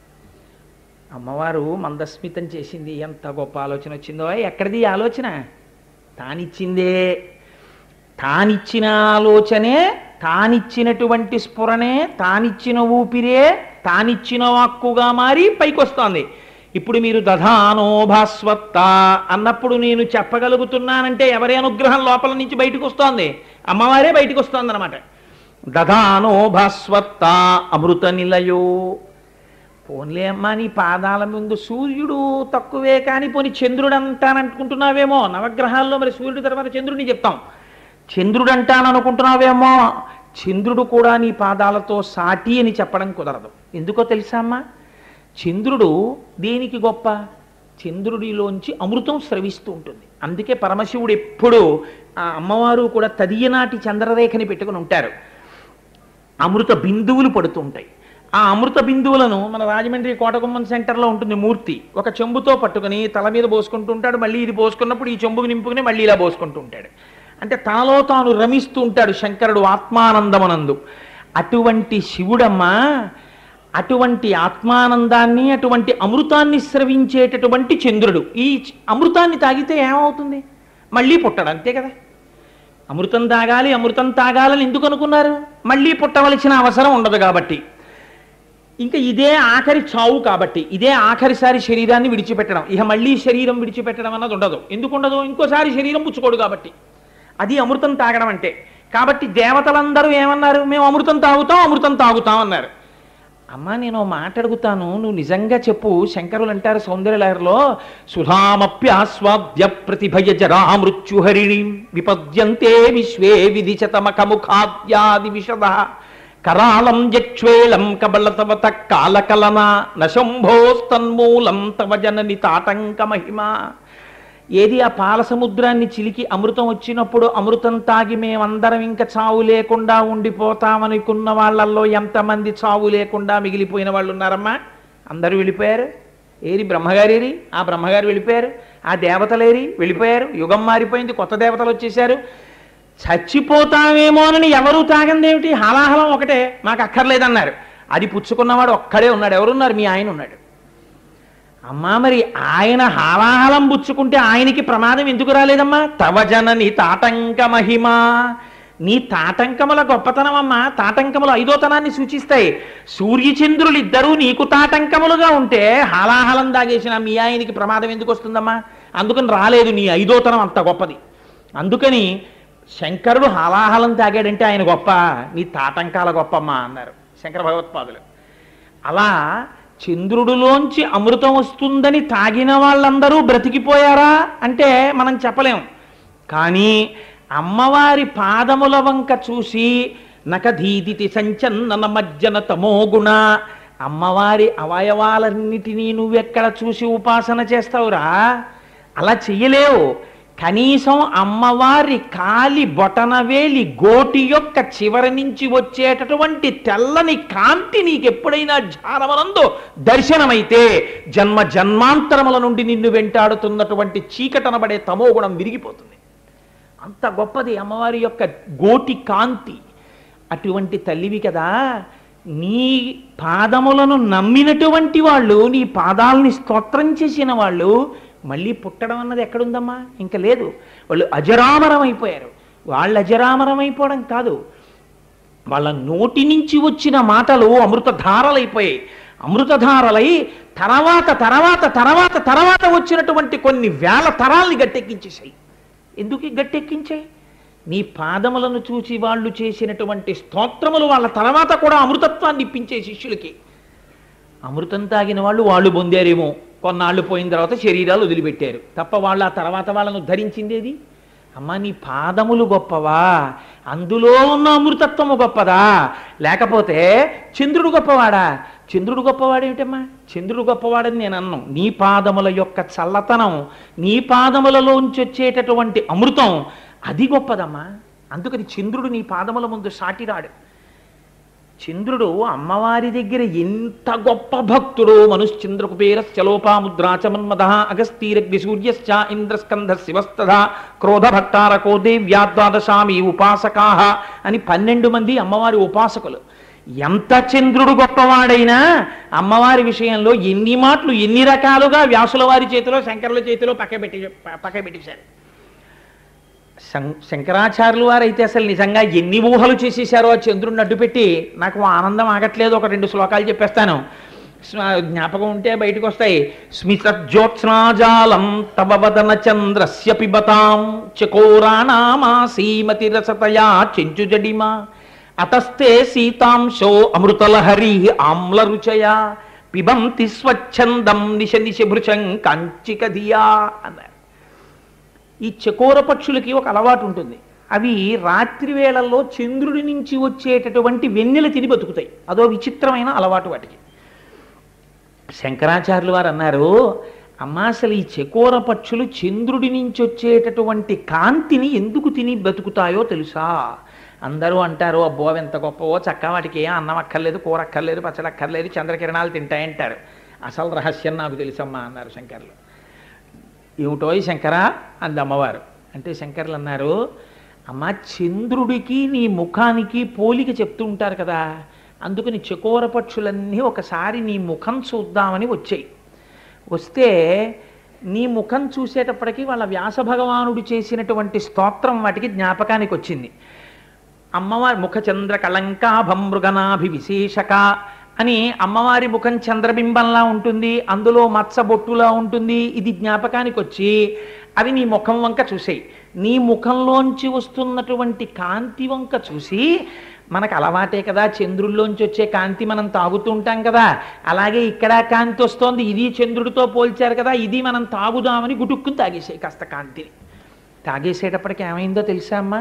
[SPEAKER 1] అమ్మవారు మందస్మితం చేసింది ఎంత గొప్ప ఆలోచన వచ్చిందో ఎక్కడిది ఈ ఆలోచన తానిచ్చిందే తానిచ్చిన ఆలోచనే తానిచ్చినటువంటి స్ఫురణే తానిచ్చిన ఊపిరే తానిచ్చిన వాక్కుగా మారి పైకొస్తోంది ఇప్పుడు మీరు దధానో భాస్వత్త అన్నప్పుడు నేను చెప్పగలుగుతున్నానంటే ఎవరి అనుగ్రహం లోపల నుంచి బయటకు వస్తోంది అమ్మవారే బయటకు వస్తోంది అనమాట దధానో భాస్వత్త అమృత నిలయో పోన్లే అమ్మా నీ పాదాల ముందు సూర్యుడు తక్కువే కానీ పోని చంద్రుడు అంటాననుకుంటున్నావేమో నవగ్రహాల్లో మరి సూర్యుడి తర్వాత చంద్రుడిని చెప్తాం చంద్రుడు అంటాననుకుంటున్నావేమో చంద్రుడు కూడా నీ పాదాలతో సాటి అని చెప్పడం కుదరదు ఎందుకో తెలుసా అమ్మా చంద్రుడు దేనికి గొప్ప చంద్రుడిలోంచి అమృతం స్రవిస్తూ ఉంటుంది అందుకే పరమశివుడు ఎప్పుడూ ఆ అమ్మవారు కూడా తదియనాటి చంద్రరేఖని పెట్టుకుని ఉంటారు అమృత బిందువులు పడుతూ ఉంటాయి ఆ అమృత బిందువులను మన రాజమండ్రి కోటగుమ్మం సెంటర్లో ఉంటుంది మూర్తి ఒక చెంబుతో పట్టుకుని తల మీద పోసుకుంటూ ఉంటాడు మళ్ళీ ఇది పోసుకున్నప్పుడు ఈ చెంబుకు నింపుకుని మళ్ళీ ఇలా పోసుకుంటూ ఉంటాడు అంటే తనలో తాను రమిస్తూ ఉంటాడు శంకరుడు ఆత్మానందమనందు అటువంటి శివుడమ్మ అటువంటి ఆత్మానందాన్ని అటువంటి అమృతాన్ని స్రవించేటటువంటి చంద్రుడు ఈ చ- అమృతాన్ని తాగితే ఏమవుతుంది మళ్ళీ పుట్టడు అంతే కదా అమృతం తాగాలి అమృతం తాగాలని ఎందుకు అనుకున్నారు మళ్ళీ పుట్టవలసిన అవసరం ఉండదు కాబట్టి ఇంకా ఇదే ఆఖరి చావు కాబట్టి ఇదే ఆఖరిసారి శరీరాన్ని విడిచిపెట్టడం ఇక మళ్ళీ శరీరం విడిచిపెట్టడం అన్నది ఉండదు ఎందుకు ఉండదు ఇంకోసారి శరీరం పుచ్చుకోడు కాబట్టి అది అమృతం తాగడం అంటే కాబట్టి దేవతలందరూ ఏమన్నారు మేము అమృతం తాగుతాం అమృతం తాగుతాం అన్నారు అమ్మా నేను ఓ మాట అడుగుతాను నువ్వు నిజంగా చెప్పు శంకరులు అంటారు సౌందర్యలహరిలో సుధామప్యాస్వాద్య ప్రతిభయ జరా మృత్యుహరిణి విపద్యంతే విశ్వే విధిచతమఖముఖాద్యాది విషద కరాళం యక్ష్వేళం కబళతవత కాలకలన నశంభోస్తన్మూలం తవ జనని తాటంక మహిమ ఏది ఆ పాల సముద్రాన్ని చిలికి అమృతం వచ్చినప్పుడు అమృతం తాగి మేమందరం ఇంకా చావు లేకుండా ఉండిపోతామనుకున్న వాళ్ళల్లో ఎంతమంది చావు లేకుండా మిగిలిపోయిన వాళ్ళు ఉన్నారమ్మా అందరూ వెళ్ళిపోయారు ఏరి బ్రహ్మగారేరి ఆ బ్రహ్మగారు వెళ్ళిపోయారు ఆ దేవతలేరి వెళ్ళిపోయారు యుగం మారిపోయింది కొత్త దేవతలు వచ్చేసారు చచ్చిపోతామేమోనని ఎవరు తాగందేమిటి హాలాహలం ఒకటే మాకు అక్కర్లేదన్నారు అది పుచ్చుకున్నవాడు ఒక్కడే ఉన్నాడు ఎవరున్నారు మీ ఆయన ఉన్నాడు అమ్మా మరి ఆయన హాలాహలం పుచ్చుకుంటే ఆయనకి ప్రమాదం ఎందుకు రాలేదమ్మా తవ జనని తాటంక మహిమ నీ తాటంకముల గొప్పతనం అమ్మా తాటంకములు ఐదోతనాన్ని సూచిస్తాయి సూర్యచంద్రులు ఇద్దరూ నీకు తాటంకములుగా ఉంటే హాలాహలం దాగేసిన మీ ఆయనకి ప్రమాదం ఎందుకు వస్తుందమ్మా అందుకని రాలేదు నీ ఐదోతనం అంత గొప్పది అందుకని శంకరుడు హలాహలం తాగాడంటే ఆయన గొప్ప నీ తాటంకాల గొప్పమ్మా అన్నారు శంకర భగవత్పాదులు అలా చంద్రుడిలోంచి అమృతం వస్తుందని తాగిన వాళ్ళందరూ బ్రతికిపోయారా అంటే మనం చెప్పలేం కానీ అమ్మవారి పాదముల వంక చూసి నకధీదితి సంచన్నన మజ్జన తమోగుణ అమ్మవారి అవయవాలన్నిటినీ నువ్వెక్కడ చూసి ఉపాసన చేస్తావురా అలా చెయ్యలేవు కనీసం అమ్మవారి కాలి బొటనవేలి గోటి యొక్క చివరి నుంచి వచ్చేటటువంటి తెల్లని కాంతి నీకు ఎప్పుడైనా ధ్యానమనందో దర్శనమైతే జన్మ జన్మాంతరముల నుండి నిన్ను వెంటాడుతున్నటువంటి చీకటనబడే తమోగుణం విరిగిపోతుంది అంత గొప్పది అమ్మవారి యొక్క గోటి కాంతి అటువంటి తల్లివి కదా నీ పాదములను నమ్మినటువంటి వాళ్ళు నీ పాదాలని స్తోత్రం చేసిన వాళ్ళు మళ్ళీ పుట్టడం అన్నది ఎక్కడుందమ్మా ఇంకా లేదు వాళ్ళు అజరామరం అయిపోయారు వాళ్ళు అజరామరం అయిపోవడం కాదు వాళ్ళ నోటి నుంచి వచ్చిన మాటలు అమృతధారలైపోయాయి అమృతధారలై తర్వాత తర్వాత తర్వాత తర్వాత వచ్చినటువంటి కొన్ని వేల తరాల్ని గట్టెక్కించేసాయి ఎందుకు ఈ గట్టెక్కించాయి నీ పాదములను చూసి వాళ్ళు చేసినటువంటి స్తోత్రములు వాళ్ళ తర్వాత కూడా అమృతత్వాన్ని ఇప్పించే శిష్యులకి అమృతం తాగిన వాళ్ళు వాళ్ళు పొందారేమో కొన్నాళ్ళు పోయిన తర్వాత శరీరాలు వదిలిపెట్టారు తప్ప వాళ్ళు ఆ తర్వాత వాళ్ళను ధరించిందేది అమ్మ నీ పాదములు గొప్పవా అందులో ఉన్న అమృతత్వము గొప్పదా లేకపోతే చంద్రుడు గొప్పవాడా చంద్రుడు గొప్పవాడేమిటమ్మా చంద్రుడు గొప్పవాడని నేను అన్నం నీ పాదముల యొక్క చల్లతనం నీ పాదములలోంచి వచ్చేటటువంటి అమృతం అది గొప్పదమ్మా అందుకని చంద్రుడు నీ పాదముల ముందు సాటిరాడు చంద్రుడు అమ్మవారి దగ్గర ఎంత గొప్ప భక్తుడు మనుశ్చంద్ర కుబేరశ్చలోపాముద్రాచమన్మద అగస్తీరగ్ని సూర్యశ్చ ఇంద్రస్కంధ శివస్తథ క్రోధ భట్టారకో దేవ్యాద్వాదశామి ఉపాసకాహ అని పన్నెండు మంది అమ్మవారి ఉపాసకులు ఎంత చంద్రుడు గొప్పవాడైనా అమ్మవారి విషయంలో ఎన్ని మాటలు ఎన్ని రకాలుగా వ్యాసుల వారి చేతిలో శంకరుల చేతిలో పక్క పెట్టి పక్క పెట్టేశారు శం- శంకరాచార్యులు వారు అయితే అసలు నిజంగా ఎన్ని ఊహలు చేసేసారో ఆ చంద్రుడిని అడ్డుపెట్టి నాకు ఆనందం ఆగట్లేదు ఒక రెండు శ్లోకాలు చెప్పేస్తాను స్మ- జ్ఞాపకం ఉంటే బయటకు వస్తాయి స్మిత జ్యోత్స్నాజాలం తవ వదన చంద్రస్య పిబతాం చకోరాణామా సీమతి రసతయా చెంచుజడిమా అతస్తే సీతాంశో అమృతలహరి ఆమ్ల రుచయా పిబంతి స్వచ్ఛందం నిశ నిశ భృశం కాంచిక ధియా అన్నారు ఈ చకోర పక్షులకి ఒక అలవాటు ఉంటుంది అవి రాత్రి వేళల్లో చంద్రుడి నుంచి వచ్చేటటువంటి వెన్నెల తిని బతుకుతాయి అదో విచిత్రమైన అలవాటు వాటికి శంకరాచార్యులు వారు అన్నారు అమ్మా అసలు ఈ చకోర పక్షులు చంద్రుడి నుంచి వచ్చేటటువంటి కాంతిని ఎందుకు తిని బతుకుతాయో తెలుసా అందరూ అంటారు అబ్బో అవి ఎంత గొప్పవో చక్క వాటికి ఏ అన్నం అక్కర్లేదు కూర అక్కర్లేదు పచ్చడి అక్కర్లేదు చంద్రకిరణాలు తింటాయంటారు అసలు రహస్యం నాకు తెలుసమ్మా అన్నారు శంకర్లు ఏమిటో ఈ శంకరా అంది అమ్మవారు అంటే శంకర్లు అన్నారు అమ్మ చంద్రుడికి నీ ముఖానికి పోలిక చెప్తూ ఉంటారు కదా అందుకని చకోర పక్షులన్నీ ఒకసారి నీ ముఖం చూద్దామని వచ్చాయి వస్తే నీ ముఖం చూసేటప్పటికి వాళ్ళ వ్యాస భగవానుడు చేసినటువంటి స్తోత్రం వాటికి జ్ఞాపకానికి వచ్చింది అమ్మవారి ముఖ చంద్ర కళంకాభం మృగనాభి విశేషక అని అమ్మవారి ముఖం చంద్రబింబంలా ఉంటుంది అందులో మత్స బొట్టులా ఉంటుంది ఇది జ్ఞాపకానికి వచ్చి అవి నీ ముఖం వంక చూసాయి నీ ముఖంలోంచి వస్తున్నటువంటి కాంతి వంక చూసి మనకు అలవాటే కదా చంద్రుల్లోంచి వచ్చే కాంతి మనం తాగుతూ ఉంటాం కదా అలాగే ఇక్కడ కాంతి వస్తోంది ఇది చంద్రుడితో పోల్చారు కదా ఇది మనం తాగుదామని గుటుక్కుని తాగేసాయి కాస్త కాంతిని తాగేసేటప్పటికి ఏమైందో తెలుసా అమ్మా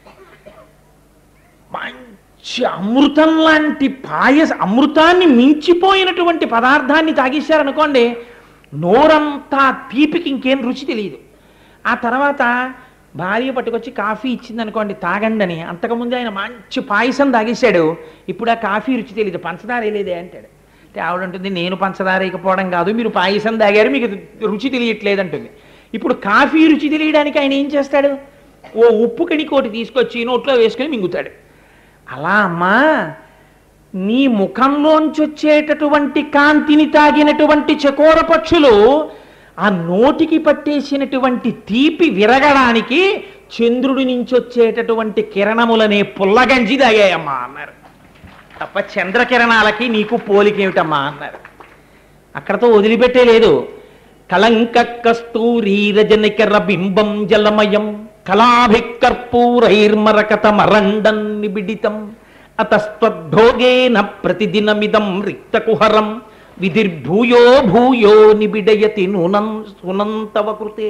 [SPEAKER 1] మంచి అమృతం లాంటి పాయస అమృతాన్ని మించిపోయినటువంటి పదార్థాన్ని తాగేశారనుకోండి నోరంతా తీపికి ఇంకేం రుచి తెలియదు ఆ తర్వాత భార్య పట్టుకొచ్చి కాఫీ ఇచ్చింది అనుకోండి తాగండి అని అంతకుముందు ఆయన మంచి పాయసం తాగేశాడు ఇప్పుడు ఆ కాఫీ రుచి తెలియదు పంచదార వేయలేదే అంటాడు అంటే ఆవిడ ఉంటుంది నేను పంచదార వేయకపోవడం కాదు మీరు పాయసం తాగారు మీకు రుచి తెలియట్లేదు అంటుంది ఇప్పుడు కాఫీ రుచి తెలియడానికి ఆయన ఏం చేస్తాడు ఓ ఉప్పు కణికోటి తీసుకొచ్చి నోట్లో వేసుకొని మింగుతాడు అలా అమ్మా నీ ముఖంలోంచి వచ్చేటటువంటి కాంతిని తాగినటువంటి చకోర పక్షులు ఆ నోటికి పట్టేసినటువంటి తీపి విరగడానికి చంద్రుడి నుంచి వచ్చేటటువంటి కిరణములనే పుల్లగంజి తాగాయమ్మా అన్నారు తప్ప చంద్రకిరణాలకి నీకు పోలికేమిటమ్మా అన్నారు అక్కడతో వదిలిపెట్టే లేదు కళంక కస్తూరి రజనికర బింబం జలమయం
[SPEAKER 2] కళాభికర్పూరైర్మరకతమరండం నిబిడితం అతస్త్వద్భోగేన ప్రతిదినమిదం రిక్తకుహరం విధిర్భూయో భూయో నిబిడయతి నూనం సునంతవ కృతే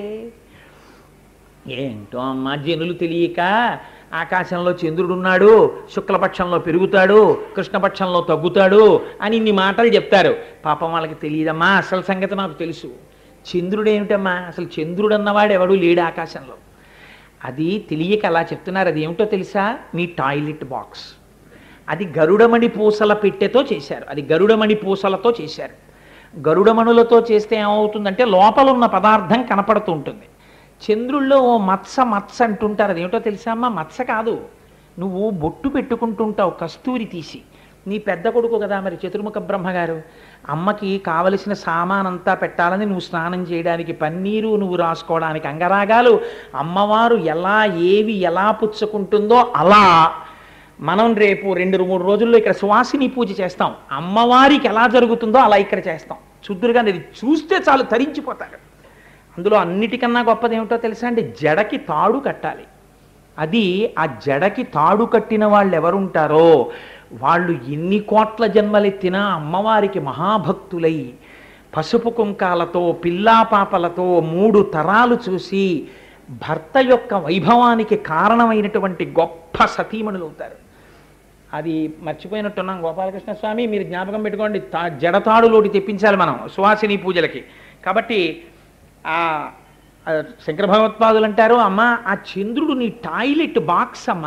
[SPEAKER 2] ఏంటో అమ్మా జనులు తెలియక ఆకాశంలో చంద్రుడున్నాడు శుక్లపక్షంలో పెరుగుతాడు కృష్ణపక్షంలో తగ్గుతాడు అని ఇన్ని మాటలు చెప్తారు పాపం వాళ్ళకి తెలియదమ్మా అసలు సంగతి నాకు తెలుసు చంద్రుడు ఏమిటమ్మా అసలు చంద్రుడు అన్నవాడు ఎవడు లేడు ఆకాశంలో అది తెలియక అలా చెప్తున్నారు అది ఏమిటో తెలుసా నీ టాయిలెట్ బాక్స్ అది గరుడమణి పూసల పెట్టెతో చేశారు అది గరుడమణి పూసలతో చేశారు గరుడమణులతో చేస్తే ఏమవుతుందంటే లోపల ఉన్న పదార్థం కనపడుతూ ఉంటుంది చంద్రుల్లో ఓ మత్స మత్స అంటుంటారు అదేమిటో తెలుసా అమ్మా మత్స కాదు నువ్వు బొట్టు పెట్టుకుంటుంటావు కస్తూరి తీసి నీ పెద్ద కొడుకు కదా మరి చతుర్ముఖ బ్రహ్మగారు అమ్మకి కావలసిన సామానంతా పెట్టాలని నువ్వు స్నానం చేయడానికి పన్నీరు నువ్వు రాసుకోవడానికి అంగరాగాలు అమ్మవారు ఎలా ఏవి ఎలా పుచ్చుకుంటుందో అలా మనం రేపు రెండు మూడు రోజుల్లో ఇక్కడ సువాసిని పూజ చేస్తాం అమ్మవారికి ఎలా జరుగుతుందో అలా ఇక్కడ చేస్తాం చుద్దురుగా ఇది చూస్తే చాలు తరించిపోతారు అందులో అన్నిటికన్నా గొప్పది ఏమిటో తెలుసా అంటే జడకి తాడు కట్టాలి అది ఆ జడకి తాడు కట్టిన వాళ్ళు ఎవరుంటారో వాళ్ళు ఎన్ని కోట్ల జన్మలెత్తినా అమ్మవారికి మహాభక్తులై పసుపు కుంకాలతో పిల్లా పాపలతో మూడు తరాలు చూసి భర్త యొక్క వైభవానికి కారణమైనటువంటి గొప్ప సతీమణులు అవుతారు అది మర్చిపోయినట్టున్నాం గోపాలకృష్ణ స్వామి మీరు జ్ఞాపకం పెట్టుకోండి తా జడతాడులోటి తెప్పించాలి మనం సువాసిని పూజలకి కాబట్టి ఆ ఆ శంకర భగవత్పాదులు అంటారు అమ్మ ఆ చంద్రుడు నీ టాయిలెట్ బాక్స్ అమ్మ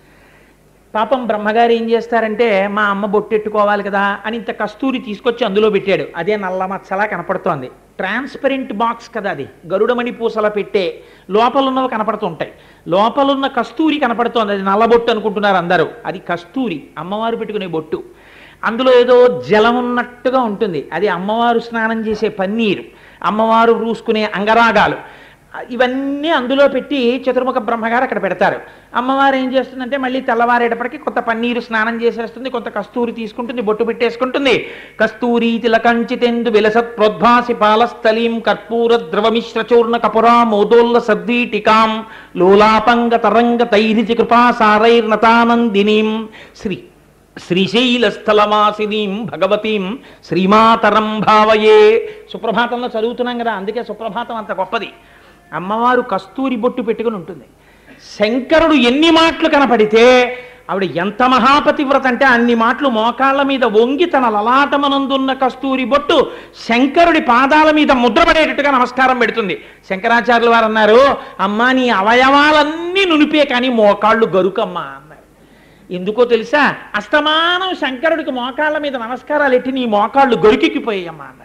[SPEAKER 2] పాపం బ్రహ్మగారు ఏం చేస్తారంటే మా అమ్మ బొట్టెట్టుకోవాలి కదా అని ఇంత కస్తూరి తీసుకొచ్చి అందులో పెట్టాడు అదే నల్ల మచ్చలా కనపడుతోంది ట్రాన్స్పరెంట్ బాక్స్ కదా అది గరుడమణి పూసల పెట్టే లోపల ఉన్నవి కనపడుతుంటాయి లోపలున్న కస్తూరి కనపడుతోంది అది నల్ల బొట్టు అనుకుంటున్నారు అందరూ అది కస్తూరి అమ్మవారు పెట్టుకునే బొట్టు అందులో ఏదో జలం ఉన్నట్టుగా ఉంటుంది అది అమ్మవారు స్నానం చేసే పన్నీరు అమ్మవారు రూసుకునే అంగరాగాలు ఇవన్నీ అందులో పెట్టి చతుర్ముఖ బ్రహ్మగారు అక్కడ పెడతారు అమ్మవారు ఏం చేస్తుందంటే మళ్ళీ తెల్లవారేటప్పటికి కొంత పన్నీరు స్నానం చేసేస్తుంది కొంత కస్తూరి తీసుకుంటుంది బొట్టు పెట్టేసుకుంటుంది కస్తూరి తిలకంచితెందు విలసత్ ప్రోద్భాసి పాలస్థలీం కర్పూర ద్రవమిశ్ర చూర్ణ కపురా మోదోల్ల సద్దీటికాం లోలాపంగ తరంగ తైరిచి కృపా సారైర్నతానందినీం శ్రీ శ్రీశైలస్థలమాసినీం భగవతీం శ్రీమాతరం భావయే సుప్రభాతంలో చదువుతున్నాం కదా అందుకే సుప్రభాతం అంత గొప్పది అమ్మవారు కస్తూరి బొట్టు పెట్టుకుని ఉంటుంది శంకరుడు ఎన్ని మాటలు కనపడితే ఆవిడ ఎంత మహాపతివ్రత అంటే అన్ని మాటలు మోకాళ్ళ మీద వంగి తన లలాటమనందున్న కస్తూరి బొట్టు శంకరుడి పాదాల మీద ముద్రపడేటట్టుగా నమస్కారం పెడుతుంది శంకరాచార్యులు వారు అన్నారు అమ్మా నీ అవయవాలన్నీ నునిపే కానీ మోకాళ్ళు గరుకమ్మా అన్నారు ఎందుకో తెలుసా అస్తమానం శంకరుడికి మోకాళ్ళ మీద నమస్కారాలు ఎట్టి నీ మోకాళ్ళు గొరికిపోయాయమ్మా అన్నారు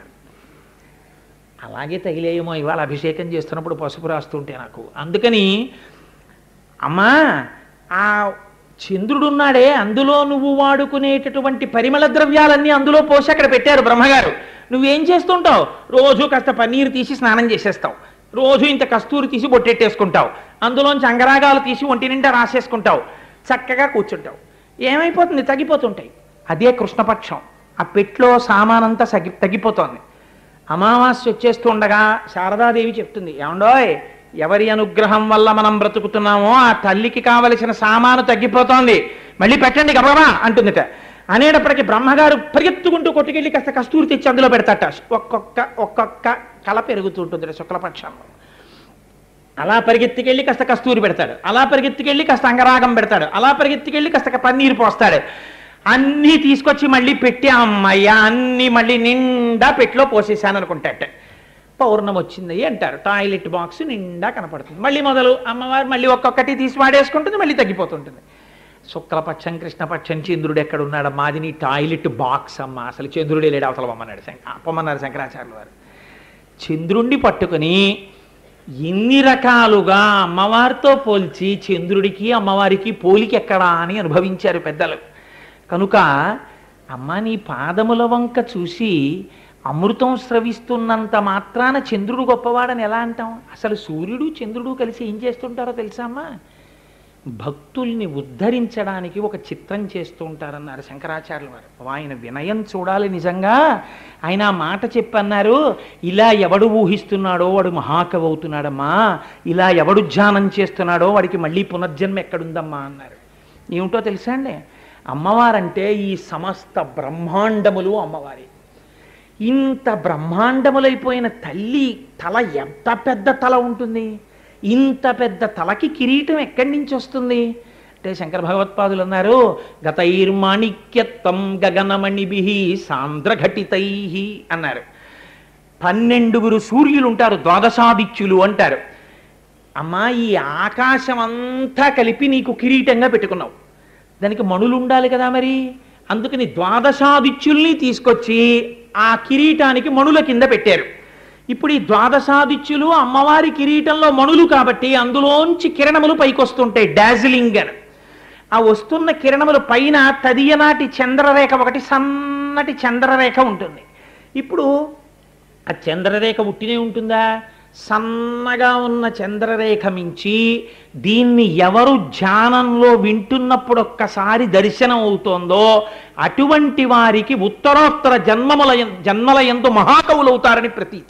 [SPEAKER 2] అలాగే తగిలేయేమో ఇవాళ అభిషేకం చేస్తున్నప్పుడు పసుపు రాస్తుంటే నాకు అందుకని అమ్మా ఆ చంద్రుడున్నాడే అందులో నువ్వు వాడుకునేటటువంటి పరిమళ ద్రవ్యాలన్నీ అందులో పోసి అక్కడ పెట్టారు బ్రహ్మగారు నువ్వేం చేస్తుంటావు రోజు కాస్త పన్నీరు తీసి స్నానం చేసేస్తావు రోజు ఇంత కస్తూరి తీసి బొట్టెట్టేసుకుంటావు అందులోంచి అంగరాగాలు తీసి ఒంటి నిండా రాసేసుకుంటావు చక్కగా కూర్చుంటావు ఏమైపోతుంది తగ్గిపోతుంటాయి అదే కృష్ణపక్షం ఆ పెట్లో సామానంతా సగి తగ్గిపోతోంది అమావాస్య వచ్చేస్తూ ఉండగా శారదాదేవి చెప్తుంది ఏమండోయ్ ఎవరి అనుగ్రహం వల్ల మనం బ్రతుకుతున్నామో ఆ తల్లికి కావలసిన సామాను తగ్గిపోతోంది మళ్ళీ పెట్టండి గబగబా అంటుందిట అనేటప్పటికి బ్రహ్మగారు పరిగెత్తుకుంటూ కొట్టుకెళ్ళి కాస్త కస్తూరి తెచ్చి అందులో పెడతాట ఒక్కొక్క ఒక్కొక్క కళ పెరుగుతుంటుంది శుక్లపక్షంలో అలా పరిగెత్తుకెళ్ళి కాస్త కస్తూరి పెడతాడు అలా పరిగెత్తుకెళ్ళి కాస్త అంగరాగం పెడతాడు అలా పరిగెత్తుకెళ్ళి కాస్త పన్నీరు పోస్తాడు అన్నీ తీసుకొచ్చి మళ్ళీ పెట్టి అమ్మయ్య అన్నీ మళ్ళీ నిండా పెట్టిలో పోసేసాను అనుకుంటాట పౌర్ణం వచ్చింది అంటారు టాయిలెట్ బాక్స్ నిండా కనపడుతుంది మళ్ళీ మొదలు అమ్మవారు మళ్ళీ ఒక్కొక్కటి తీసి వాడేసుకుంటుంది మళ్ళీ తగ్గిపోతుంటుంది శుక్లపక్షం కృష్ణపక్షం చంద్రుడు ఎక్కడ ఉన్నాడు మాది నీ టాయిలెట్ బాక్స్ అమ్మ అసలు చంద్రుడే లేడు అవతల పొమ్మన్నాడు శంక పొమ్మన్నారు శంకరాచార్యులు వారు చంద్రుణ్ణి పట్టుకుని ఎన్ని రకాలుగా అమ్మవారితో పోల్చి చంద్రుడికి అమ్మవారికి పోలిక ఎక్కడా అని అనుభవించారు పెద్దలు కనుక అమ్మ నీ పాదముల వంక చూసి అమృతం స్రవిస్తున్నంత మాత్రాన చంద్రుడు గొప్పవాడని ఎలా అంటాం అసలు సూర్యుడు చంద్రుడు కలిసి ఏం చేస్తుంటారో తెలుసా అమ్మా భక్తుల్ని ఉద్ధరించడానికి ఒక చిత్రం చేస్తూ ఉంటారన్నారు శంకరాచార్యుల వారు ఆయన వినయం చూడాలి నిజంగా ఆయన ఆ మాట చెప్పన్నారు ఇలా ఎవడు ఊహిస్తున్నాడో వాడు మహాకవి అవుతున్నాడమ్మా ఇలా ఎవడు ధ్యానం చేస్తున్నాడో వాడికి మళ్ళీ పునర్జన్మ ఎక్కడుందమ్మా అన్నారు ఏమిటో తెలుసా అండి అమ్మవారంటే ఈ సమస్త బ్రహ్మాండములు అమ్మవారి ఇంత బ్రహ్మాండములైపోయిన తల్లి తల ఎంత పెద్ద తల ఉంటుంది ఇంత పెద్ద తలకి కిరీటం ఎక్కడి నుంచి వస్తుంది అంటే శంకర భగవత్పాదులు అన్నారు గతైర్మాణిక్యత్వం గగనమణిభి సాంద్రఘటితై అన్నారు పన్నెండుగురు సూర్యులు ఉంటారు ద్వాదశాదిత్యులు అంటారు అమ్మా ఈ ఆకాశం అంతా కలిపి నీకు కిరీటంగా పెట్టుకున్నావు దానికి మణులు ఉండాలి కదా మరి అందుకని ద్వాదశాదిత్యుల్ని తీసుకొచ్చి ఆ కిరీటానికి మణుల కింద పెట్టారు ఇప్పుడు ఈ ద్వాదశాదిత్యులు అమ్మవారి కిరీటంలో మణులు కాబట్టి అందులోంచి కిరణములు పైకి వస్తుంటాయి డాజిలింగ్ అని ఆ వస్తున్న కిరణముల పైన తదియనాటి చంద్రరేఖ ఒకటి సన్నటి చంద్రరేఖ ఉంటుంది ఇప్పుడు ఆ చంద్రరేఖ ఉట్టినే ఉంటుందా సన్నగా ఉన్న చంద్రరేఖ మించి దీన్ని ఎవరు ధ్యానంలో వింటున్నప్పుడు ఒక్కసారి దర్శనం అవుతోందో అటువంటి వారికి ఉత్తరోత్తర జన్మముల యం- జన్మల ఎందు మహాకవులు అవుతారని ప్రతీతి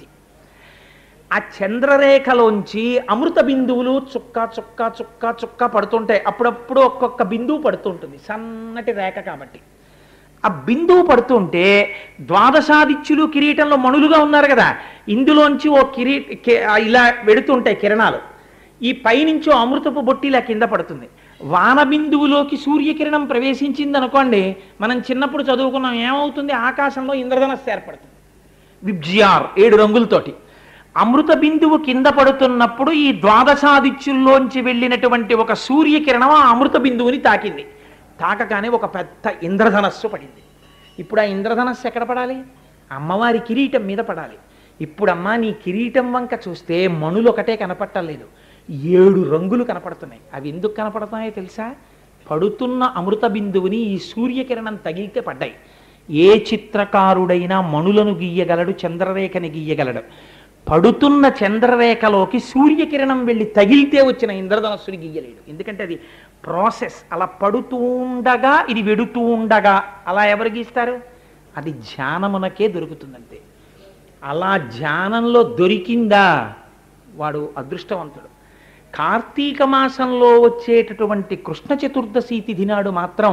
[SPEAKER 2] ఆ చంద్రరేఖలోంచి అమృత బిందువులు చుక్క చుక్క చుక్క చుక్క పడుతుంటాయి అప్పుడప్పుడు ఒక్కొక్క బిందువు పడుతుంటుంది సన్నటి రేఖ కాబట్టి ఆ బిందువు పడుతుంటే ద్వాదశాదిత్యులు కిరీటంలో మణులుగా ఉన్నారు కదా ఇందులోంచి ఓ కిరీ కి- ఆ ఇలా వెడుతుంటాయి కిరణాలు ఈ పైనుంచి ఓ అమృతపు బొట్టి ఇలా కింద పడుతుంది వాన బిందువులోకి సూర్యకిరణం ప్రవేశించింది అనుకోండి మనం చిన్నప్పుడు చదువుకున్నాం ఏమవుతుంది ఆకాశంలో ఇంద్రధనస్సు ఏర్పడుతుంది విబ్జియార్ ఏడు రంగులతోటి అమృత బిందువు కింద పడుతున్నప్పుడు ఈ ద్వాదశాదిత్యుల్లోంచి వెళ్ళినటువంటి ఒక సూర్యకిరణం ఆ అమృత బిందువుని తాకింది తాకగానే ఒక పెద్ద ఇంద్రధనస్సు పడింది ఇప్పుడు ఆ ఇంద్రధనస్సు ఎక్కడ పడాలి అమ్మవారి కిరీటం మీద పడాలి ఇప్పుడు అమ్మ నీ కిరీటం వంక చూస్తే మణులు ఒకటే కనపట్టలేదు ఏడు రంగులు కనపడుతున్నాయి అవి ఎందుకు కనపడుతున్నాయో తెలుసా పడుతున్న అమృత బిందువుని ఈ సూర్యకిరణం తగిలితే పడ్డాయి ఏ చిత్రకారుడైనా మణులను గీయగలడు చంద్రరేఖని గీయగలడు పడుతున్న చంద్రరేఖలోకి సూర్యకిరణం వెళ్ళి తగిలితే వచ్చిన ఇంద్రధనస్సుని గీయలేడు ఎందుకంటే అది ప్రాసెస్ అలా పడుతూ ఉండగా ఇది వెడుతూ ఉండగా అలా ఎవరు గీస్తారు అది ధ్యానమునకే దొరుకుతుందంతే అలా ధ్యానంలో దొరికిందా వాడు అదృష్టవంతుడు కార్తీక మాసంలో వచ్చేటటువంటి కృష్ణ చతుర్దశి తిథి నాడు మాత్రం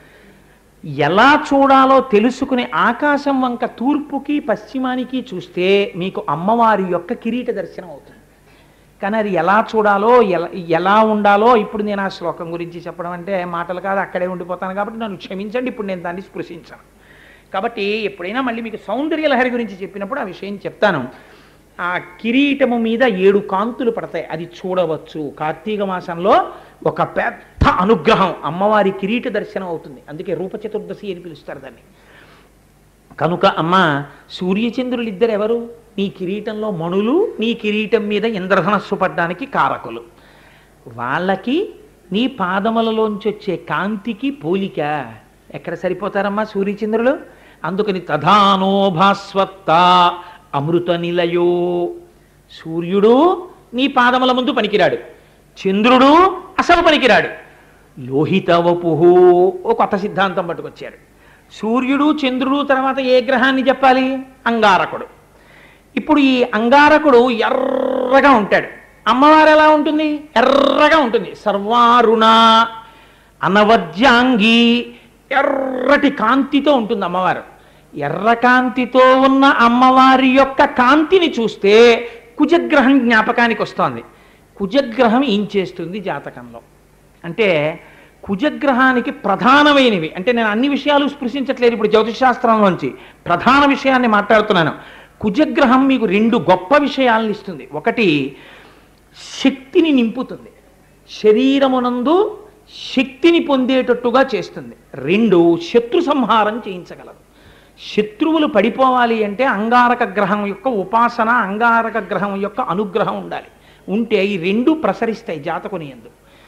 [SPEAKER 2] ఎలా చూడాలో తెలుసుకుని ఆకాశం వంక తూర్పుకి పశ్చిమానికి చూస్తే మీకు అమ్మవారి యొక్క కిరీట దర్శనం అవుతుంది కానీ అది ఎలా చూడాలో ఎలా ఎలా ఉండాలో ఇప్పుడు నేను ఆ శ్లోకం గురించి చెప్పడం అంటే మాటలు కాదు అక్కడే ఉండిపోతాను కాబట్టి నన్ను క్షమించండి ఇప్పుడు నేను దాన్ని స్పృశించాను కాబట్టి ఎప్పుడైనా మళ్ళీ మీకు సౌందర్య లహరి గురించి చెప్పినప్పుడు ఆ విషయం చెప్తాను ఆ కిరీటము మీద ఏడు కాంతులు పడతాయి అది చూడవచ్చు కార్తీక మాసంలో ఒక పెద్ద అనుగ్రహం అమ్మవారి కిరీట దర్శనం అవుతుంది అందుకే రూప చతుర్దశి అని పిలుస్తారు దాన్ని కనుక అమ్మ సూర్యచంద్రులు ఇద్దరు ఎవరు నీ కిరీటంలో మణులు నీ కిరీటం మీద ఇంద్రధనస్సు పడ్డానికి కారకులు వాళ్ళకి నీ పాదములలోంచి వచ్చే కాంతికి పోలిక ఎక్కడ సరిపోతారమ్మా సూర్యచంద్రులు అందుకని తధానో భాస్వత్త అమృత నిలయో సూర్యుడు నీ పాదముల ముందు పనికిరాడు చంద్రుడు అసలు పనికిరాడు లోహిత వపుహు ఓ కొత్త సిద్ధాంతం పట్టుకొచ్చారు సూర్యుడు చంద్రుడు తర్వాత ఏ గ్రహాన్ని చెప్పాలి అంగారకుడు ఇప్పుడు ఈ అంగారకుడు ఎర్రగా ఉంటాడు అమ్మవారు ఎలా ఉంటుంది ఎర్రగా ఉంటుంది సర్వారుణ అనవద్యాంగి ఎర్రటి కాంతితో ఉంటుంది అమ్మవారు ఎర్ర కాంతితో ఉన్న అమ్మవారి యొక్క కాంతిని చూస్తే కుజగ్రహం జ్ఞాపకానికి వస్తోంది కుజగ్రహం ఏం చేస్తుంది జాతకంలో అంటే కుజగ్రహానికి ప్రధానమైనవి అంటే నేను అన్ని విషయాలు స్పృశించట్లేదు ఇప్పుడు జ్యోతిషాస్త్రంలోంచి ప్రధాన విషయాన్ని మాట్లాడుతున్నాను కుజగ్రహం మీకు రెండు గొప్ప విషయాలను ఇస్తుంది ఒకటి శక్తిని నింపుతుంది శరీరమునందు శక్తిని పొందేటట్టుగా చేస్తుంది రెండు శత్రు సంహారం చేయించగలదు శత్రువులు పడిపోవాలి అంటే అంగారక గ్రహం యొక్క ఉపాసన అంగారక గ్రహం యొక్క అనుగ్రహం ఉండాలి ఉంటే ఈ రెండు ప్రసరిస్తాయి జాతకుని ఎందు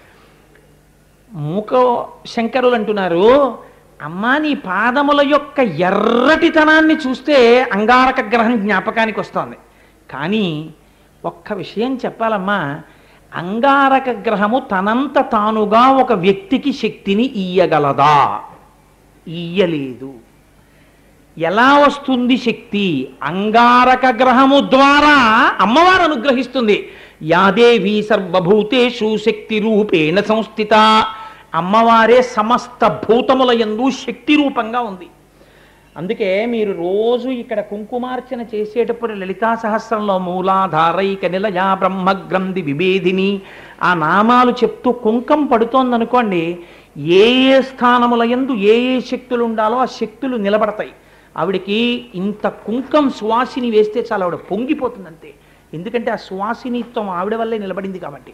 [SPEAKER 2] మూక శంకరులు అంటున్నారు అమ్మా నీ పాదముల యొక్క ఎర్రటితనాన్ని చూస్తే అంగారక గ్రహం జ్ఞాపకానికి వస్తోంది కానీ ఒక్క విషయం చెప్పాలమ్మా అంగారక గ్రహము తనంత తానుగా ఒక వ్యక్తికి శక్తిని ఇయ్యగలదా ఇయ్యలేదు ఎలా వస్తుంది శక్తి అంగారక గ్రహము ద్వారా అమ్మవారు అనుగ్రహిస్తుంది యాదేవి సర్వభూతేషు శక్తి రూపేణ సంస్థిత అమ్మవారే సమస్త భూతముల యందు శక్తి రూపంగా ఉంది అందుకే మీరు రోజు ఇక్కడ కుంకుమార్చన చేసేటప్పుడు లలితా సహస్రంలో మూలాధారైక నిలయ బ్రహ్మగ్రంథి విభేదిని ఆ నామాలు చెప్తూ కుంకం పడుతోందనుకోండి ఏ ఏ స్థానముల యందు ఏ ఏ శక్తులు ఉండాలో ఆ శక్తులు నిలబడతాయి ఆవిడికి ఇంత కుంకం సువాసిని వేస్తే చాలా ఆవిడ పొంగిపోతుంది అంతే ఎందుకంటే ఆ సువాసినిత్వం ఆవిడ వల్లే నిలబడింది కాబట్టి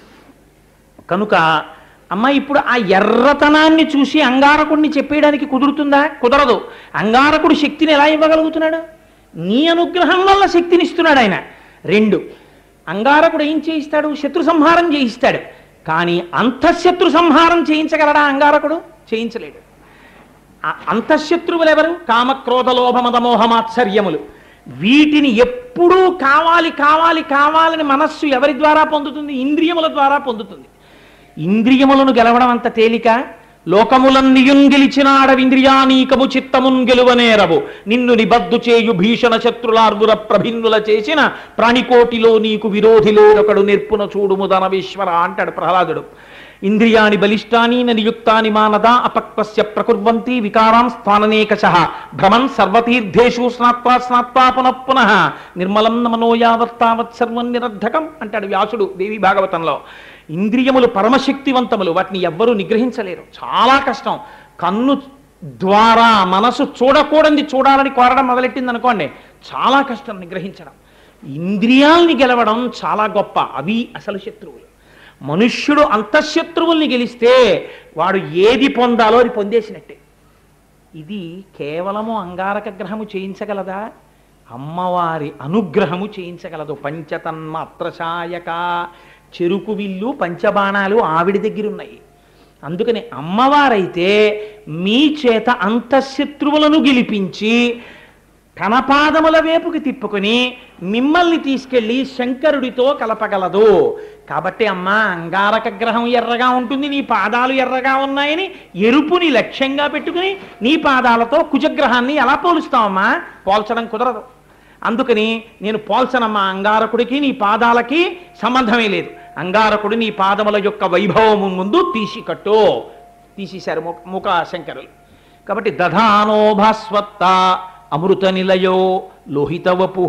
[SPEAKER 2] కనుక అమ్మ ఇప్పుడు ఆ ఎర్రతనాన్ని చూసి అంగారకుడిని చెప్పేయడానికి కుదురుతుందా కుదరదు అంగారకుడు శక్తిని ఎలా ఇవ్వగలుగుతున్నాడు నీ అనుగ్రహం వల్ల శక్తిని ఇస్తున్నాడు ఆయన రెండు అంగారకుడు ఏం చేయిస్తాడు శత్రు సంహారం చేయిస్తాడు కానీ అంతఃశత్రు సంహారం చేయించగలడా అంగారకుడు చేయించలేడు ఆ అంతఃశత్రువులు ఎవరు కామక్రోధ లోభమదమోహమాత్సర్యములు వీటిని ఎప్పుడూ కావాలి కావాలి కావాలని మనస్సు ఎవరి ద్వారా పొందుతుంది ఇంద్రియముల ద్వారా పొందుతుంది ఇంద్రియములను గెలవడం అంత తేలిక లోకములన్నియున్ గెలిచినాడవింద్రియానీకము చిత్తమున్ గెలువనేరవు నిన్ను నిబద్దు చేయు భీషణ శత్రులార్గుర ప్రభిన్నుల చేసిన ప్రాణికోటిలో నీకు విరోధి లేదొకడు నిర్పున చూడుము ధనవీశ్వర అంటాడు ప్రహ్లాదుడు ఇంద్రియాణి బలిష్టాని నియుక్తాని మానదా అపక్వస్య ప్రకుర్వంతి వికారాం స్థాననేకశ భ్రమన్ సర్వతీర్థేషు స్నాత్వా స్నాత్వా పునః పునః నిర్మలం మనోయావత్తావత్ సర్వం నిరర్ధకం అంటాడు వ్యాసుడు దేవి భాగవతంలో ఇంద్రియములు పరమశక్తివంతములు వాటిని ఎవ్వరూ నిగ్రహించలేరు చాలా కష్టం కన్ను ద్వారా మనసు చూడకూడనిది చూడాలని కోరడం మొదలెట్టింది అనుకోండి చాలా కష్టం నిగ్రహించడం ఇంద్రియాల్ని గెలవడం చాలా గొప్ప అవి అసలు శత్రువులు మనుష్యుడు అంతఃశత్రువుల్ని గెలిస్తే వాడు ఏది పొందాలో అది పొందేసినట్టే ఇది కేవలము అంగారక గ్రహము చేయించగలదా అమ్మవారి అనుగ్రహము చేయించగలదు పంచతన్మాత్రశాయక చెరుకు విల్లు పంచబాణాలు ఆవిడ దగ్గర ఉన్నాయి అందుకని అమ్మవారైతే మీ చేత అంతఃశత్రువులను గెలిపించి తన పాదముల వైపుకి తిప్పుకొని మిమ్మల్ని తీసుకెళ్ళి శంకరుడితో కలపగలదు కాబట్టి అమ్మ అంగారక గ్రహం ఎర్రగా ఉంటుంది నీ పాదాలు ఎర్రగా ఉన్నాయని ఎరుపుని లక్ష్యంగా పెట్టుకుని నీ పాదాలతో కుజగ్రహాన్ని ఎలా పోలుస్తావమ్మా పోల్చడం కుదరదు అందుకని నేను పోల్చనమ్మా అంగారకుడికి నీ పాదాలకి సంబంధమే లేదు అంగారకుడు నీ పాదముల యొక్క వైభవము ముందు తీసి కట్టు తీసేశారు ముఖ ముఖ శంకరులు కాబట్టి దధానో భాస్వత్త అమృత నిలయో లోహితవపు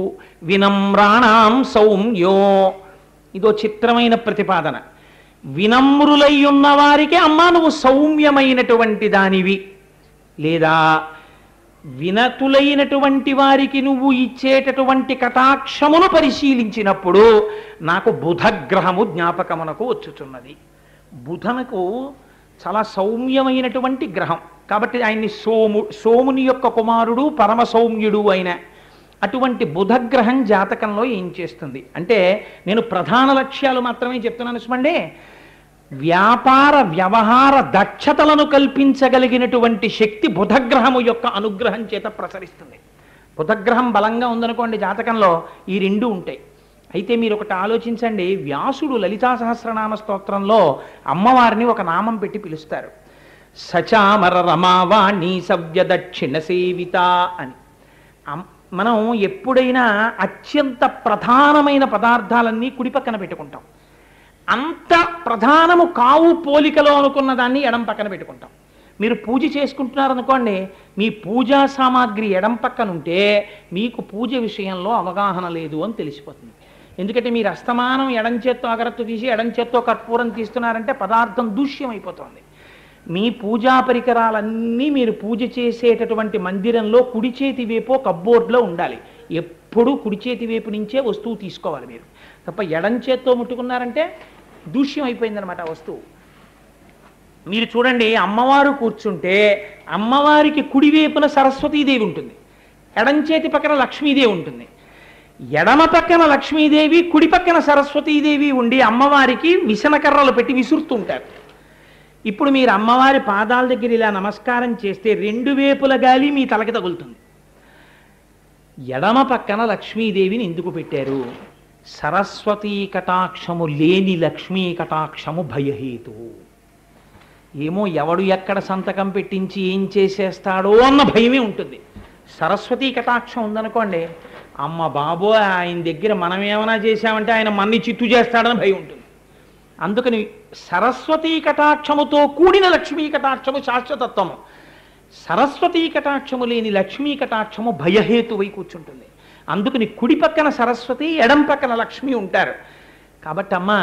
[SPEAKER 2] వినమ్రాణాం సౌమ్యో ఇదో చిత్రమైన ప్రతిపాదన వినమ్రులై ఉన్న వారికి అమ్మా నువ్వు సౌమ్యమైనటువంటి దానివి లేదా వినతులైనటువంటి వారికి నువ్వు ఇచ్చేటటువంటి కటాక్షమును పరిశీలించినప్పుడు నాకు బుధగ్రహము జ్ఞాపకమునకు వచ్చుచున్నది బుధనకు చాలా సౌమ్యమైనటువంటి గ్రహం కాబట్టి ఆయన్ని సోము సోముని యొక్క కుమారుడు పరమ సౌమ్యుడు అయిన అటువంటి బుధగ్రహం జాతకంలో ఏం చేస్తుంది అంటే నేను ప్రధాన లక్ష్యాలు మాత్రమే చెప్తున్నాను చూడండి వ్యాపార వ్యవహార దక్షతలను కల్పించగలిగినటువంటి శక్తి బుధగ్రహము యొక్క అనుగ్రహం చేత ప్రసరిస్తుంది బుధగ్రహం బలంగా ఉందనుకోండి జాతకంలో ఈ రెండు ఉంటాయి అయితే మీరు ఒకటి ఆలోచించండి వ్యాసుడు లలితా సహస్రనామ స్తోత్రంలో అమ్మవారిని ఒక నామం పెట్టి పిలుస్తారు సచామర రమావాణి సవ్య దక్షిణ సేవిత అని అమ్- మనం ఎప్పుడైనా అత్యంత ప్రధానమైన పదార్థాలన్నీ కుడి పక్కన పెట్టుకుంటాం అంత ప్రధానము కావు పోలికలో అనుకున్న దాన్ని ఎడం పక్కన పెట్టుకుంటాం మీరు పూజ చేసుకుంటున్నారనుకోండి మీ పూజా సామాగ్రి ఎడం పక్కన ఉంటే మీకు పూజ విషయంలో అవగాహన లేదు అని తెలిసిపోతుంది ఎందుకంటే మీరు అస్తమానం ఎడం చేత్తో అగరత్తు తీసి ఎడం చేత్తో కర్పూరం తీస్తున్నారంటే పదార్థం దూష్యం అయిపోతుంది మీ పూజా పరికరాలన్నీ మీరు పూజ చేసేటటువంటి మందిరంలో కుడి చేతి వైపు కబ్బోర్డ్లో ఉండాలి ఎప్పుడూ కుడి చేతి వైపు నుంచే వస్తువు తీసుకోవాలి మీరు తప్ప ఎడం చేత్తో ముట్టుకున్నారంటే దూష్యం అయిపోయిందనమాట ఆ వస్తువు మీరు చూడండి అమ్మవారు కూర్చుంటే అమ్మవారికి కుడివైపున సరస్వతీదేవి ఉంటుంది ఎడం చేతి పక్కన లక్ష్మీదేవి ఉంటుంది ఎడమ పక్కన లక్ష్మీదేవి కుడి పక్కన సరస్వతీదేవి ఉండి అమ్మవారికి విసనకర్రలు పెట్టి విసురుతుంటారు ఇప్పుడు మీరు అమ్మవారి పాదాల దగ్గర ఇలా నమస్కారం చేస్తే రెండు వేపుల గాలి మీ తలకి తగులుతుంది ఎడమ పక్కన లక్ష్మీదేవిని ఎందుకు పెట్టారు సరస్వతీ కటాక్షము లేని లక్ష్మీ కటాక్షము భయహేతువు ఏమో ఎవడు ఎక్కడ సంతకం పెట్టించి ఏం చేసేస్తాడో అన్న భయమే ఉంటుంది సరస్వతీ కటాక్షం ఉందనుకోండి అమ్మ బాబో ఆయన దగ్గర మనం ఏమైనా చేశామంటే ఆయన మన్ని చిత్తు చేస్తాడని భయం ఉంటుంది అందుకని సరస్వతీ కటాక్షముతో కూడిన లక్ష్మీ కటాక్షము శాశ్వతత్వము సరస్వతీ కటాక్షము లేని లక్ష్మీ కటాక్షము భయహేతువై కూర్చుంటుంది అందుకని కుడి పక్కన సరస్వతి ఎడం పక్కన లక్ష్మి ఉంటారు కాబట్టి అమ్మ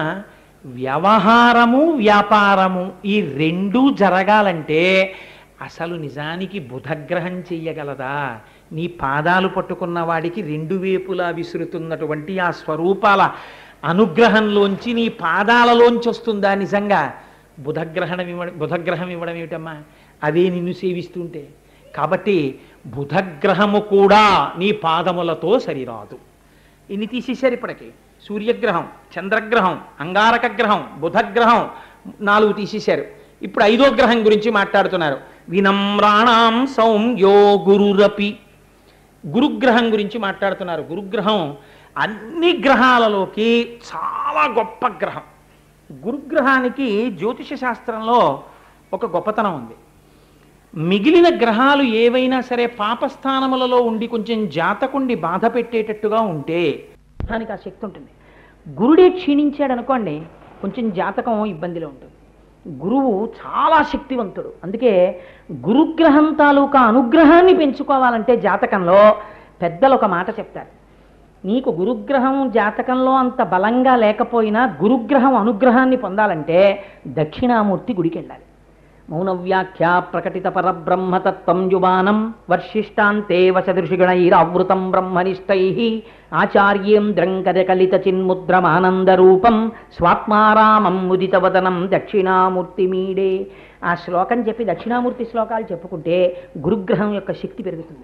[SPEAKER 2] వ్యవహారము వ్యాపారము ఈ రెండూ జరగాలంటే అసలు నిజానికి బుధగ్రహం చెయ్యగలదా నీ పాదాలు పట్టుకున్న వాడికి రెండు వేపులా విసురుతున్నటువంటి ఆ స్వరూపాల అనుగ్రహంలోంచి నీ పాదాలలోంచి వస్తుందా నిజంగా బుధగ్రహణం ఇవ్వడం బుధగ్రహం ఇవ్వడం ఏమిటమ్మా అదే నిన్ను సేవిస్తుంటే కాబట్టి బుధగ్రహము కూడా నీ పాదములతో సరిరాదు ఇన్ని తీసేశారు ఇప్పటికి సూర్యగ్రహం చంద్రగ్రహం అంగారక గ్రహం బుధగ్రహం నాలుగు తీసేశారు ఇప్పుడు ఐదో గ్రహం గురించి మాట్లాడుతున్నారు వినమ్రాణాం సౌమ్యో గురురపి గురుగ్రహం గురించి మాట్లాడుతున్నారు గురుగ్రహం అన్ని గ్రహాలలోకి చాలా గొప్ప గ్రహం గురుగ్రహానికి జ్యోతిష శాస్త్రంలో ఒక గొప్పతనం ఉంది మిగిలిన గ్రహాలు ఏవైనా సరే పాపస్థానములలో ఉండి కొంచెం జాతకుండి బాధ పెట్టేటట్టుగా ఉంటే దానికి ఆ శక్తి ఉంటుంది గురుడే క్షీణించాడు అనుకోండి కొంచెం జాతకం ఇబ్బందిలో ఉంటుంది గురువు చాలా శక్తివంతుడు అందుకే గురుగ్రహం తాలూకా అనుగ్రహాన్ని పెంచుకోవాలంటే జాతకంలో పెద్దలు ఒక మాట చెప్తారు నీకు గురుగ్రహం జాతకంలో అంత బలంగా లేకపోయినా గురుగ్రహం అనుగ్రహాన్ని పొందాలంటే దక్షిణామూర్తి గుడికి వెళ్ళాలి మౌనవ్యాఖ్య ప్రకటిత పరబ్రహ్మతత్వం యువానం వర్షిష్టాంతే వసదృషిగణైరావృతం బ్రహ్మనిష్టై ఆచార్యేంద్రం కరకలిత చిన్ముద్రమానందరూపం స్వాత్మారామం ముదితవదనం దక్షిణామూర్తి మీడే ఆ శ్లోకం చెప్పి దక్షిణామూర్తి శ్లోకాలు చెప్పుకుంటే గురుగ్రహం యొక్క శక్తి పెరుగుతుంది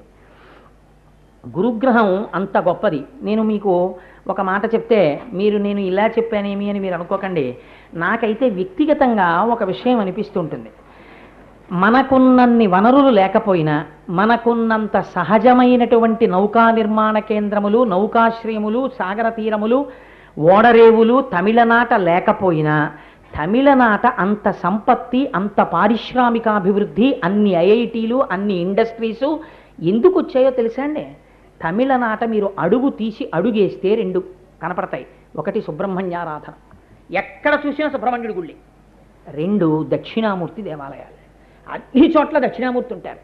[SPEAKER 2] గురుగ్రహం అంత గొప్పది నేను మీకు ఒక మాట చెప్తే మీరు నేను ఇలా చెప్పానేమి అని మీరు అనుకోకండి నాకైతే వ్యక్తిగతంగా ఒక విషయం అనిపిస్తుంటుంది మనకున్నన్ని వనరులు లేకపోయినా మనకున్నంత సహజమైనటువంటి నౌకా నిర్మాణ కేంద్రములు నౌకాశ్రయములు సాగర తీరములు ఓడరేవులు తమిళనాట లేకపోయినా తమిళనాట అంత సంపత్తి అంత పారిశ్రామికాభివృద్ధి అన్ని ఐఐటీలు అన్ని ఇండస్ట్రీసు ఎందుకు వచ్చాయో తెలుసా అండి తమిళనాట మీరు అడుగు తీసి అడుగేస్తే రెండు కనపడతాయి ఒకటి సుబ్రహ్మణ్యారాధన ఎక్కడ చూసినా సుబ్రహ్మణ్యుడి గుళ్ళి రెండు దక్షిణామూర్తి దేవాలయాలు అన్ని చోట్ల దక్షిణామూర్తి ఉంటారు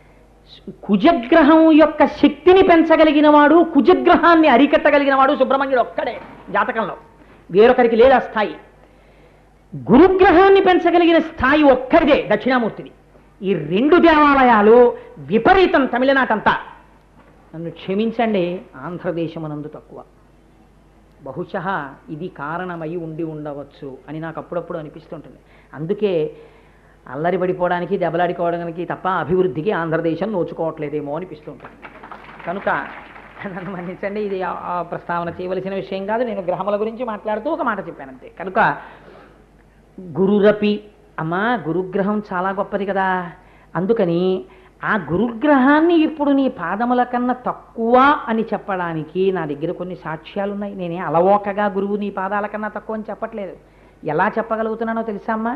[SPEAKER 2] కుజగ్రహం యొక్క శక్తిని పెంచగలిగిన వాడు కుజగ్రహాన్ని అరికట్టగలిగిన వాడు సుబ్రహ్మణ్యుడు ఒక్కడే జాతకంలో వేరొకరికి లేదు ఆ స్థాయి గురుగ్రహాన్ని పెంచగలిగిన స్థాయి ఒక్కరిదే దక్షిణామూర్తిది ఈ రెండు దేవాలయాలు విపరీతం తమిళనాటంతా నన్ను క్షమించండి ఆంధ్రదేశమనందు తక్కువ బహుశः ఇది కారణమై ఉండి ఉండవచ్చు అని నాకు అప్పుడప్పుడు అనిపిస్తుంటుంది అందుకే అల్లరి పడిపోవడానికి దెబ్బలాడుకోవడానికి తప్ప అభివృద్ధికి ఆంధ్రదేశం నోచుకోవట్లేదేమో అనిపిస్తుంటుంది కనుక నన్ను మన్నించండి ఇది ఆ- ఆ ప్రస్తావన చేయవలసిన విషయం కాదు నేను గ్రహముల గురించి మాట్లాడుతూ ఒక మాట చెప్పానంతే కనుక గురురపి అమ్మా గురుగ్రహం చాలా గొప్పది కదా అందుకని ఆ గురుగ్రహాన్ని ఇప్పుడు నీ పాదముల కన్నా తక్కువ అని చెప్పడానికి నా దగ్గర కొన్ని సాక్ష్యాలు ఉన్నాయి నేనే అలవోకగా గురువు నీ పాదాల కన్నా తక్కువ అని చెప్పట్లేదు ఎలా చెప్పగలుగుతున్నానో తెలుసా అమ్మా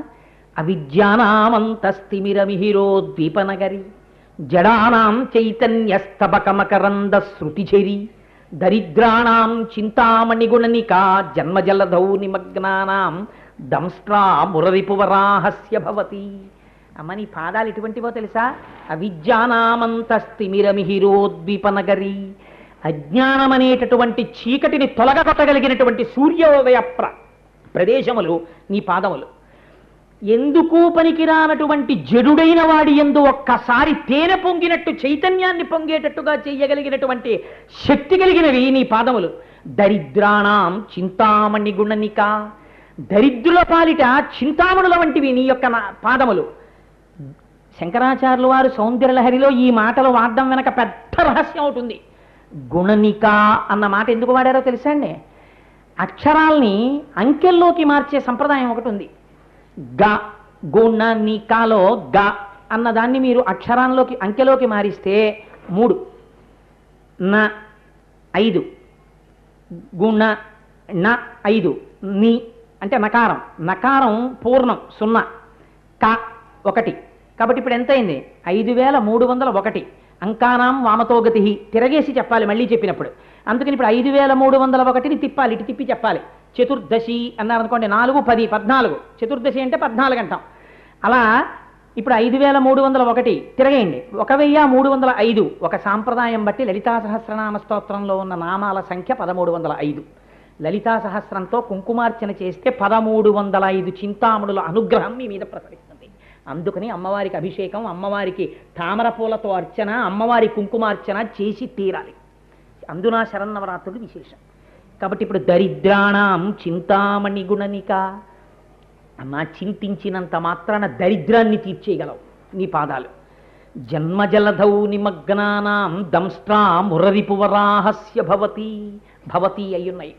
[SPEAKER 2] అవిద్యానామంతస్తిమిరమిహిరో ద్వీపనగరి జడానాం చైతన్యస్తబకమకరంద శృతిఝరి దరిద్రాణం చింతామణిగుణనికా జన్మజలధౌ నిమగ్నానాం దంష్ట్రా మురరిపువరాహస్య భవతి అమ్మ నీ పాదాలు ఎటువంటివో తెలుసా అవిద్యానామంతస్తిమిరమిహిరోద్వీపనగరి అజ్ఞానం అనేటటువంటి చీకటిని తొలగకొట్టగలిగినటువంటి సూర్యోదయ ప్ర ప్రదేశములు నీ పాదములు ఎందుకు పనికిరానటువంటి జడుడైన వాడి ఎందు ఒక్కసారి తేనె పొంగినట్టు చైతన్యాన్ని పొంగేటట్టుగా చేయగలిగినటువంటి శక్తి కలిగినవి నీ పాదములు దరిద్రాణం చింతామణి గుణనిక దరిద్రుల పాలిట చింతామణుల వంటివి నీ యొక్క నా- పాదములు శంకరాచార్యుల వారు సౌందర్యలహరిలో ఈ మాటలు వాడడం వెనక పెద్ద రహస్యం అవుతుంది గుణనిక అన్న మాట ఎందుకు వాడారో తెలుసా అండి అక్షరాల్ని అంకెల్లోకి మార్చే సంప్రదాయం ఒకటి ఉంది గ గుణనికాలో గ అన్న దాన్ని మీరు అక్షరాల్లోకి అంకెలోకి మారిస్తే మూడు న ఐదు గుణ
[SPEAKER 3] న ఐదు ని అంటే నకారం నకారం పూర్ణం సున్నా క ఒకటి కాబట్టి ఇప్పుడు ఎంత అయింది ఐదు వేల మూడు వందల ఒకటి అంకానాం వామతోగతి తిరగేసి చెప్పాలి మళ్ళీ చెప్పినప్పుడు అందుకని ఇప్పుడు ఐదు వేల మూడు వందల ఒకటిని తిప్పాలి ఇటు తిప్పి చెప్పాలి చతుర్దశి అన్నారనుకోండి నాలుగు పది పద్నాలుగు చతుర్దశి అంటే పద్నాలుగు అంటాం అలా ఇప్పుడు ఐదు వేల మూడు వందల ఒకటి తిరగేయండి ఒక వెయ్యి మూడు వందల ఐదు ఒక సాంప్రదాయం బట్టి లలితా సహస్రనామ స్తోత్రంలో ఉన్న నామాల సంఖ్య పదమూడు వందల ఐదు లలితా సహస్రంతో కుంకుమార్చన చేస్తే పదమూడు వందల ఐదు చింతామణుల అనుగ్రహం మీ మీద ప్రసరిస్తుంది అందుకని అమ్మవారికి అభిషేకం అమ్మవారికి తామర పూలతో అర్చన అమ్మవారి కుంకుమార్చన చేసి తీరాలి అందున శరన్నవరాత్రుడు విశేషం కాబట్టి ఇప్పుడు దరిద్రాణం చింతామణి గుణనిక అమ్మా చింతించినంత మాత్రాన దరిద్రాన్ని తీర్చేయగలవు నీ పాదాలు జన్మజలధౌ నిమగ్నానాం దంష్ట్రా మురరిపువరాహస్య భవతి భవతి అయ్యున్నాయి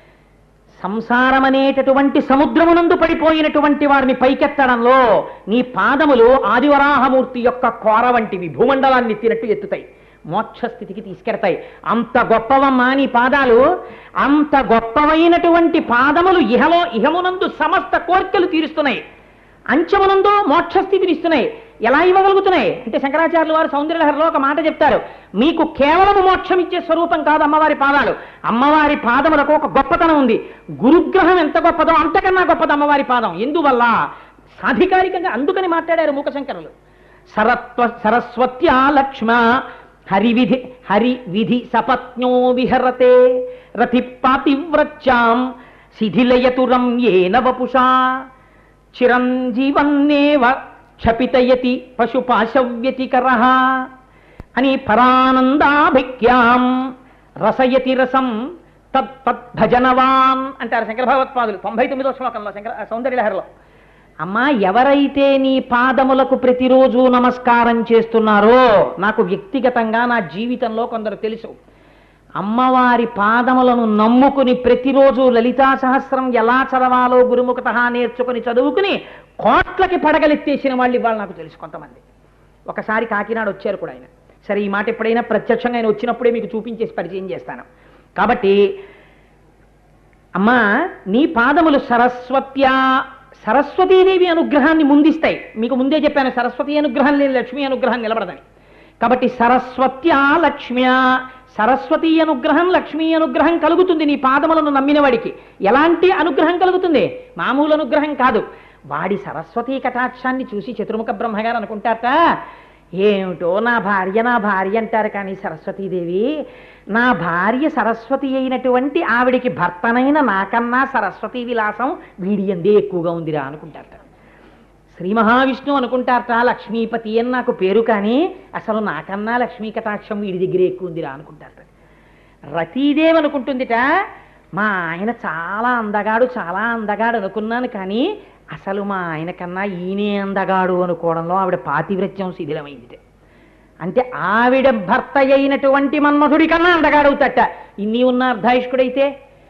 [SPEAKER 3] సంసారం అనేటటువంటి సముద్రమునందు పడిపోయినటువంటి వారిని పైకెత్తడంలో నీ పాదములు ఆదివరాహమూర్తి యొక్క కోర వంటివి భూమండలాన్ని ఎత్తినట్టు ఎత్తుతాయి మోక్ష స్థితికి తీసుకెడతాయి అంత గొప్పవమ్మా నీ పాదాలు అంత గొప్పవైనటువంటి పాదములు ఇహలో ఇహమునందు సమస్త కోర్కెలు తీరుస్తున్నాయి అంచమునందు మోక్ష స్థితిని ఇస్తున్నాయి ఎలా ఇవ్వగలుగుతున్నాయి అంటే శంకరాచార్యులు వారు సౌందర్యలహరిలో ఒక మాట చెప్తారు మీకు కేవలం మోక్షం ఇచ్చే స్వరూపం కాదు అమ్మవారి పాదాలు అమ్మవారి పాదములకు ఒక గొప్పతనం ఉంది గురుగ్రహం ఎంత గొప్పదో అంతకన్నా గొప్పది అమ్మవారి పాదం ఎందువల్ల సాధికారికంగా అందుకని మాట్లాడారు మూకశంకరులు సరత్వ సరస్వత్యా లక్ష్మ హరివిధి హరి విధి సపత్నో విహరతే రతి పాతివ్రత్యాం శిథిలయతురం ఏన వపుషా చిరంజీవన్నేవ క్షపితయతి పశుపాశవ్యతికర అని పరానందాభిక్యాం రసయతి రసం తత్ తద్భజనవాన్ అంటారు శంకర భగవత్పాదులు తొంభై తొమ్మిదో శ్లోకంలో శంకర సౌందర్యలహరిలో అమ్మా ఎవరైతే నీ పాదములకు ప్రతిరోజు నమస్కారం చేస్తున్నారో నాకు వ్యక్తిగతంగా నా జీవితంలో కొందరు తెలుసు అమ్మవారి పాదములను నమ్ముకుని ప్రతిరోజు లలితా సహస్రం ఎలా చదవాలో గురుముఖత నేర్చుకుని చదువుకుని కోట్లకి పడగలెత్తేసిన వాళ్ళు ఇవాళ నాకు తెలుసు కొంతమంది ఒకసారి కాకినాడ వచ్చారు కూడా ఆయన సరే ఈ మాట ఎప్పుడైనా ప్రత్యక్షంగా ఆయన వచ్చినప్పుడే మీకు చూపించేసి పరిచయం చేస్తాను కాబట్టి అమ్మా నీ పాదములు సరస్వత్యా సరస్వతీదేవి అనుగ్రహాన్ని ముందిస్తాయి మీకు ముందే చెప్పాను సరస్వతి అనుగ్రహం లేని లక్ష్మీ అనుగ్రహం నిలబడదని కాబట్టి సరస్వత్యా లక్ష్మ్యా సరస్వతీ అనుగ్రహం లక్ష్మీ అనుగ్రహం కలుగుతుంది నీ పాదములను నమ్మిన వాడికి ఎలాంటి అనుగ్రహం కలుగుతుంది మామూలు అనుగ్రహం కాదు వాడి సరస్వతీ కటాక్షాన్ని చూసి చతుర్ముఖ బ్రహ్మగారు అనుకుంటారట ఏమిటో నా భార్య నా భార్య అంటారు కానీ సరస్వతీదేవి నా భార్య సరస్వతి అయినటువంటి ఆవిడికి భర్తనైన నాకన్నా సరస్వతీ విలాసం వీడి ఎందే ఎక్కువగా ఉందిరా అనుకుంటారట శ్రీ మహావిష్ణువు అనుకుంటారట లక్ష్మీపతి అని నాకు పేరు కానీ అసలు నాకన్నా లక్ష్మీ కటాక్షం వీడి దగ్గరే ఎక్కువ ఉందిరా అనుకుంటారట రతీదేవి అనుకుంటుందిట మా ఆయన చాలా అందగాడు చాలా అందగాడు అనుకున్నాను కానీ అసలు మా ఆయన కన్నా ఈయనే అందగాడు అనుకోవడంలో ఆవిడ పాతివ్రత్యం శిథిలమైందిట అంటే ఆవిడ భర్త అయినటువంటి మన్మధుడి కన్నా అందగాడవుతట ఇన్ని ఉన్న అర్ధాయుష్కుడైతే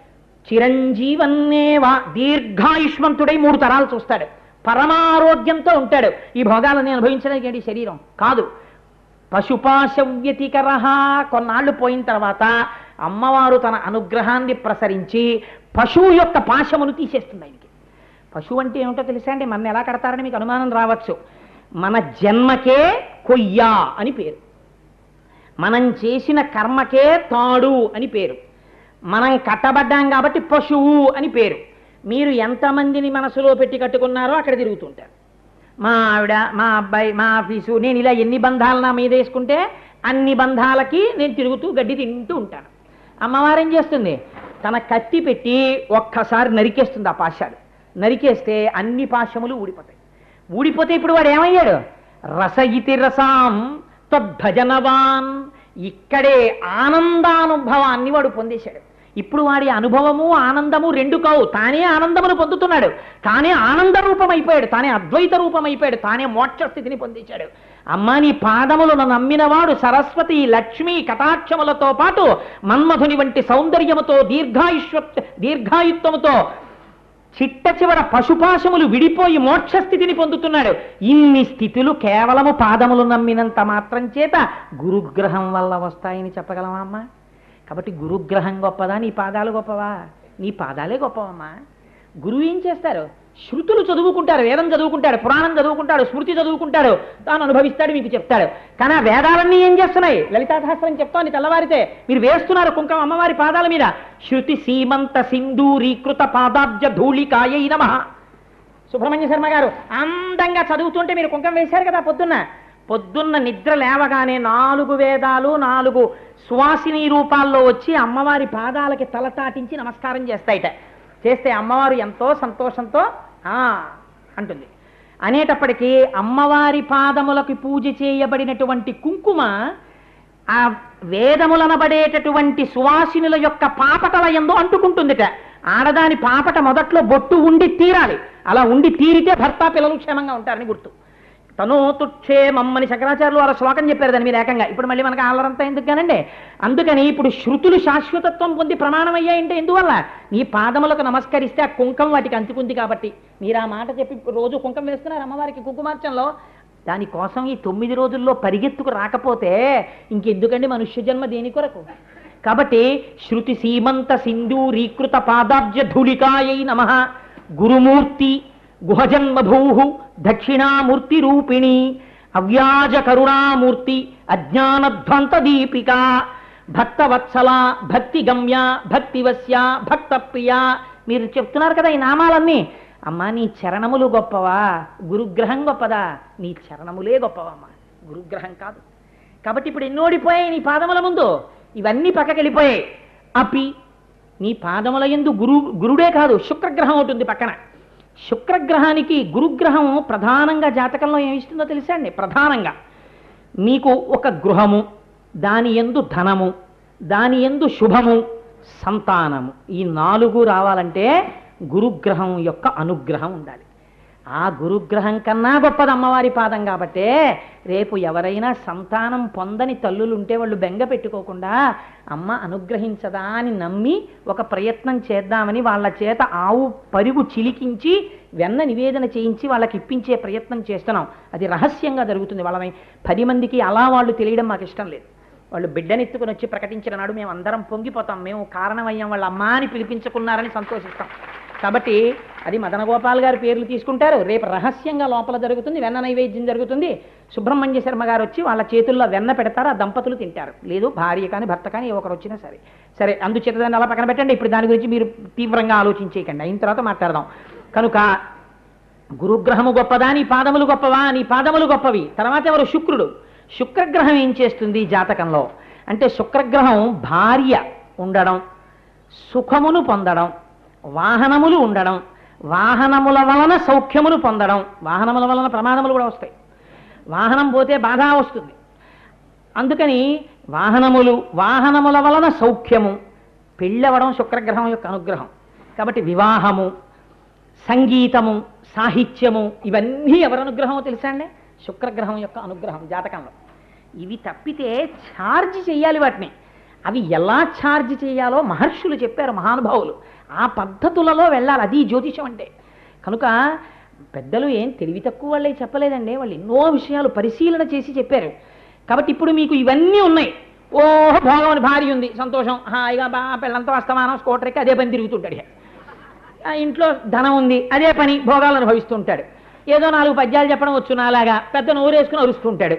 [SPEAKER 3] చిరంజీవన్నేవా దీర్ఘాయుష్మంతుడై మూడు తరాలు చూస్తాడు పరమారోగ్యంతో ఉంటాడు ఈ భోగాలని అనుభవించడానికి ఏంటి శరీరం కాదు పశుపాశవ్యతికర కొన్నాళ్ళు పోయిన తర్వాత అమ్మవారు తన అనుగ్రహాన్ని ప్రసరించి పశువు యొక్క పాశమును తీసేస్తుంది ఆయనకి పశువు అంటే ఏమిటో తెలుసా అండి మన ఎలా కడతారని మీకు అనుమానం రావచ్చు మన జన్మకే కొయ్య అని పేరు మనం చేసిన కర్మకే తాడు అని పేరు మనం కట్టబడ్డాం కాబట్టి పశువు అని పేరు మీరు ఎంతమందిని మనసులో పెట్టి కట్టుకున్నారో అక్కడ తిరుగుతుంటారు మా ఆవిడ మా అబ్బాయి మా ఆఫీసు నేను ఇలా ఎన్ని బంధాలు నా మీద వేసుకుంటే అన్ని బంధాలకి నేను తిరుగుతూ గడ్డి తింటూ ఉంటాను అమ్మవారు ఏం చేస్తుంది తన కత్తి పెట్టి ఒక్కసారి నరికేస్తుంది ఆ పాశాలు నరికేస్తే అన్ని పాశములు ఊడిపోతాయి ఊడిపోతే ఇప్పుడు వాడు ఏమయ్యాడు రసయితి రసాం తద్భజనవాన్ ఇక్కడే ఆనందానుభవాన్ని వాడు పొందేశాడు ఇప్పుడు వాడి అనుభవము ఆనందము రెండు కావు తానే ఆనందమును పొందుతున్నాడు తానే ఆనంద రూపం అయిపోయాడు తానే అద్వైత రూపం అయిపోయాడు తానే మోక్ష స్థితిని పొందించాడు అమ్మ నీ పాదములను నమ్మినవాడు సరస్వతి లక్ష్మి కటాక్షములతో పాటు మన్మధుని వంటి సౌందర్యముతో దీర్ఘాయుష్వ దీర్ఘాయుత్వముతో చిట్ట చివర పశుపాశములు విడిపోయి మోక్ష స్థితిని పొందుతున్నాడు ఇన్ని స్థితులు కేవలము పాదములు నమ్మినంత మాత్రం చేత గురుగ్రహం వల్ల వస్తాయని చెప్పగలమా అమ్మా కాబట్టి గురుగ్రహం గొప్పదా నీ పాదాలు గొప్పవా నీ పాదాలే గొప్పవమ్మా గురువు ఏం చేస్తారు శృతులు చదువుకుంటారు వేదం చదువుకుంటాడు పురాణం చదువుకుంటాడు స్మృతి చదువుకుంటాడు తాను అనుభవిస్తాడు మీకు చెప్తాడు కానీ ఆ వేదాలన్నీ ఏం చేస్తున్నాయి లలితాశాస్త్రం చెప్తోంది తెల్లవారితే మీరు వేస్తున్నారు కుంకం అమ్మవారి పాదాల మీద శృతి సీమంత సింధూరీకృత పాదాబ్జ ధూళికాయై నమః సుబ్రహ్మణ్య శర్మ గారు అందంగా చదువుతుంటే మీరు కుంకం వేశారు కదా పొద్దున్న పొద్దున్న నిద్ర లేవగానే నాలుగు వేదాలు నాలుగు సువాసిని రూపాల్లో వచ్చి అమ్మవారి పాదాలకి తల తాటించి నమస్కారం చేస్తాయిట చేస్తే అమ్మవారు ఎంతో సంతోషంతో "ఆ" అంటుంది అనేటప్పటికీ అమ్మవారి పాదములకు పూజ చేయబడినటువంటి కుంకుమ ఆ వేదములనబడేటటువంటి సువాసినుల యొక్క పాపటల ఎందు అంటుకుంటుందిట ఆడదాని పాపట మొదట్లో బొట్టు ఉండి తీరాలి అలా ఉండి తీరితే భర్త పిల్లలు క్షేమంగా ఉంటారని గుర్తు తను తుక్షేమమ్మని శంకరాచార్యులు వారు శ్లోకం చెప్పారు దాని మీద ఏకంగా ఇప్పుడు మళ్ళీ మనకు ఆలరంతా ఎందుకు కానండి అందుకని ఇప్పుడు శృతులు శాశ్వతత్వం పొంది ప్రమాణం అయ్యాయంటే ఎందువల్ల నీ పాదములకు నమస్కరిస్తే ఆ కుంకం వాటికి అంటుకుంది కాబట్టి మీరు ఆ మాట చెప్పి రోజు కుంకం వేస్తున్నారు అమ్మవారికి కుంకుమార్చనలో దానికోసం ఈ తొమ్మిది రోజుల్లో పరిగెత్తుకు రాకపోతే ఇంకెందుకండి మనుష్య జన్మ దేని కొరకు కాబట్టి శృతి సీమంత సింధూరీకృత పాదాబ్జ ధూళికాయై నమ గురుమూర్తి గుహజన్మభూ దక్షిణామూర్తి రూపిణి అవ్యాజ కరుణామూర్తి అజ్ఞానధ్వంత దీపిక భక్తవత్సల భక్తి గమ్య భక్తివస్య భక్త ప్రియ మీరు చెప్తున్నారు కదా ఈ నామాలన్నీ అమ్మా నీ చరణములు గొప్పవా గురుగ్రహం గొప్పదా నీ చరణములే గొప్పవమ్మా గురుగ్రహం కాదు కాబట్టి ఇప్పుడు ఎన్ని ఓడిపోయాయి నీ పాదముల ముందు ఇవన్నీ పక్కకి వెళ్ళిపోయాయి అపి నీ పాదముల ఎందు గురు గురుడే కాదు శుక్రగ్రహం ఉంటుంది పక్కన శుక్రగ్రహానికి గురుగ్రహం ప్రధానంగా జాతకంలో ఏమిస్తుందో తెలుసా అండి ప్రధానంగా మీకు ఒక గృహము దాని ఎందు ధనము దాని ఎందు శుభము సంతానము ఈ నాలుగు రావాలంటే గురుగ్రహం యొక్క అనుగ్రహం ఉండాలి ఆ గురుగ్రహం కన్నా గొప్పది అమ్మవారి పాదం కాబట్టే రేపు ఎవరైనా సంతానం పొందని తల్లులు ఉంటే వాళ్ళు బెంగ పెట్టుకోకుండా అమ్మ అనుగ్రహించదా అని నమ్మి ఒక ప్రయత్నం చేద్దామని వాళ్ళ చేత ఆవు పరుగు చిలికించి వెన్న నివేదన చేయించి వాళ్ళకి ఇప్పించే ప్రయత్నం చేస్తున్నాం అది రహస్యంగా జరుగుతుంది వాళ్ళని పది మందికి అలా వాళ్ళు తెలియడం మాకు ఇష్టం లేదు వాళ్ళు బిడ్డనెత్తుకుని వచ్చి ప్రకటించిన నాడు మేము అందరం పొంగిపోతాం మేము కారణమయ్యాం వాళ్ళ అమ్మ అని పిలిపించుకున్నారని సంతోషిస్తాం కాబట్టి అది మదన గోపాల్ గారి పేర్లు తీసుకుంటారు రేపు రహస్యంగా లోపల జరుగుతుంది వెన్న నైవేద్యం జరుగుతుంది సుబ్రహ్మణ్య శర్మ గారు వచ్చి వాళ్ళ చేతుల్లో వెన్న పెడతారు ఆ దంపతులు తింటారు లేదు భార్య కానీ భర్త కానీ ఏ ఒకరు వచ్చినా సరే సరే అందుచేత దాన్ని అలా పక్కన పెట్టండి ఇప్పుడు దాని గురించి మీరు తీవ్రంగా ఆలోచించేయకండి అయిన తర్వాత మాట్లాడదాం కనుక గురుగ్రహము గొప్పదా నీ పాదములు గొప్పవా నీ పాదములు గొప్పవి తర్వాత ఎవరు శుక్రుడు శుక్రగ్రహం ఏం చేస్తుంది జాతకంలో అంటే శుక్రగ్రహం భార్య ఉండడం సుఖమును పొందడం వాహనములు ఉండడం వాహనముల వలన సౌఖ్యములు పొందడం వాహనముల వలన ప్రమాదములు కూడా వస్తాయి వాహనం పోతే బాధ వస్తుంది అందుకని వాహనములు వాహనముల వలన సౌఖ్యము పెళ్ళవడం శుక్రగ్రహం యొక్క అనుగ్రహం కాబట్టి వివాహము సంగీతము సాహిత్యము ఇవన్నీ ఎవరి అనుగ్రహమో తెలుసా అండి శుక్రగ్రహం యొక్క అనుగ్రహం జాతకంలో ఇవి తప్పితే ఛార్జ్ చేయాలి వాటిని అవి ఎలా ఛార్జ్ చేయాలో మహర్షులు చెప్పారు మహానుభావులు ఆ పద్ధతులలో వెళ్ళాలి అది జ్యోతిషం అంటే కనుక పెద్దలు ఏం తెలివి తక్కువ వాళ్ళే చెప్పలేదండి వాళ్ళు ఎన్నో విషయాలు పరిశీలన చేసి చెప్పారు కాబట్టి ఇప్పుడు మీకు ఇవన్నీ ఉన్నాయి ఓహో భోగమని భార్య ఉంది సంతోషం హాయిగా బా పిల్లలతో అస్తమానం స్కూటర్ ఎక్కి అదే పని తిరుగుతుంటాడు ఇక. ఆ ఇంట్లో ధనం ఉంది అదే పని భోగాలు అనుభవిస్తుంటాడు ఏదో నాలుగు పద్యాలు చెప్పడం వచ్చు నాలాగా పెద్ద నోరేసుకుని అరుస్తుంటాడు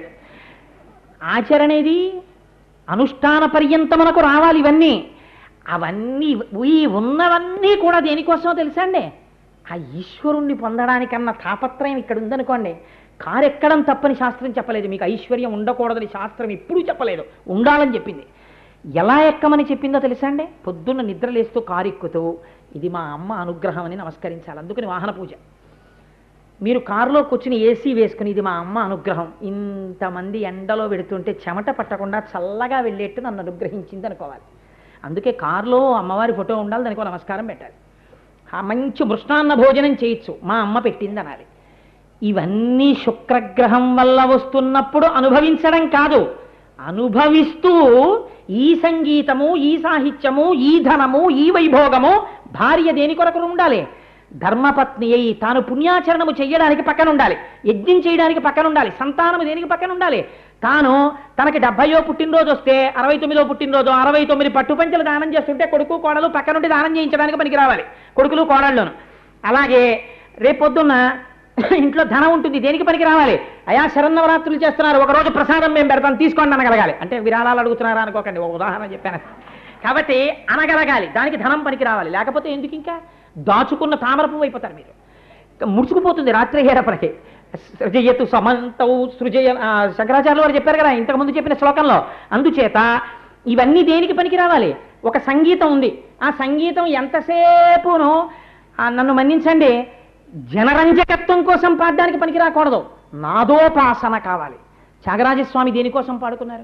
[SPEAKER 3] ఆచరణేది అనుష్ఠాన పర్యంతమునకు రావాలి ఇవన్నీ అవన్నీ ఈ ఉన్నవన్నీ కూడా దేనికోసమో తెలుసా అండి ఆ ఈశ్వరుణ్ణి పొందడానికన్న తాపత్రయం ఇక్కడ ఉందనుకోండి కారు ఎక్కడం తప్పని శాస్త్రం చెప్పలేదు మీకు ఐశ్వర్యం ఉండకూడదని శాస్త్రం ఎప్పుడూ చెప్పలేదు ఉండాలని చెప్పింది ఎలా ఎక్కమని చెప్పిందో తెలుసా అండి పొద్దున్న నిద్రలేస్తూ కారు ఎక్కుతూ ఇది మా అమ్మ అనుగ్రహం అని నమస్కరించాలి అందుకని వాహన పూజ మీరు కారులో కూర్చుని ఏసీ వేసుకుని ఇది మా అమ్మ అనుగ్రహం ఇంతమంది ఎండలో పెడుతుంటే చెమట పట్టకుండా చల్లగా వెళ్ళేట్టు నన్ను అనుగ్రహించింది అనుకోవాలి అందుకే కారులో అమ్మవారి ఫోటో ఉండాలి దానికి ఒక నమస్కారం పెట్టాలి ఆ మంచి మృష్ణాన్న భోజనం చేయొచ్చు మా అమ్మ పెట్టింది అనాలి ఇవన్నీ శుక్రగ్రహం వల్ల వస్తున్నప్పుడు అనుభవించడం కాదు అనుభవిస్తూ ఈ సంగీతము ఈ సాహిత్యము ఈ ధనము ఈ వైభోగము భార్య దేని కొరకు ఉండాలి ధర్మపత్ని అయి తాను పుణ్యాచరణము చెయ్యడానికి పక్కన ఉండాలి యజ్ఞం చేయడానికి పక్కన ఉండాలి సంతానము దేనికి పక్కన ఉండాలి తాను తనకి డెబ్బయో పుట్టినరోజు వస్తే అరవై తొమ్మిదో పుట్టినరోజు అరవై తొమ్మిది పట్టు పంచలు దానం చేస్తుంటే కొడుకు కోడలు పక్క నుండి దానం చేయించడానికి పనికి రావాలి కొడుకులు కోడళ్ళను అలాగే రేపొద్దున్న ఇంట్లో ధనం ఉంటుంది దేనికి పనికి రావాలి అయా శరన్నవరాత్రులు చేస్తున్నారు ఒక రోజు ప్రసాదం మేము పెడతాం తీసుకోండి అనగలగాలి అంటే విరాళాలు అడుగుతున్నారా అనుకోకండి ఒక ఉదాహరణ చెప్పాను కాబట్టి అనగలగాలి దానికి ధనం పనికి రావాలి లేకపోతే ఎందుకు ఇంకా దాచుకున్న తామరపు అయిపోతారు మీరు ముడుచుకుపోతుంది రాత్రి హేరపనకి సృజయతు సమంతౌ సృజయ ఆ, శంకరాచార్యులు వారు చెప్పారు కదా ఇంతకుముందు చెప్పిన శ్లోకంలో అందుచేత ఇవన్నీ దేనికి పనికి రావాలి ఒక సంగీతం ఉంది ఆ సంగీతం ఎంతసేపును ఆ, నన్ను మన్నించండి జనరంజకత్వం కోసం పాడడానికి పనికి రాకూడదు నాదోపాసన కావాలి త్యాగరాజస్వామి దేనికోసం పాడుకున్నారు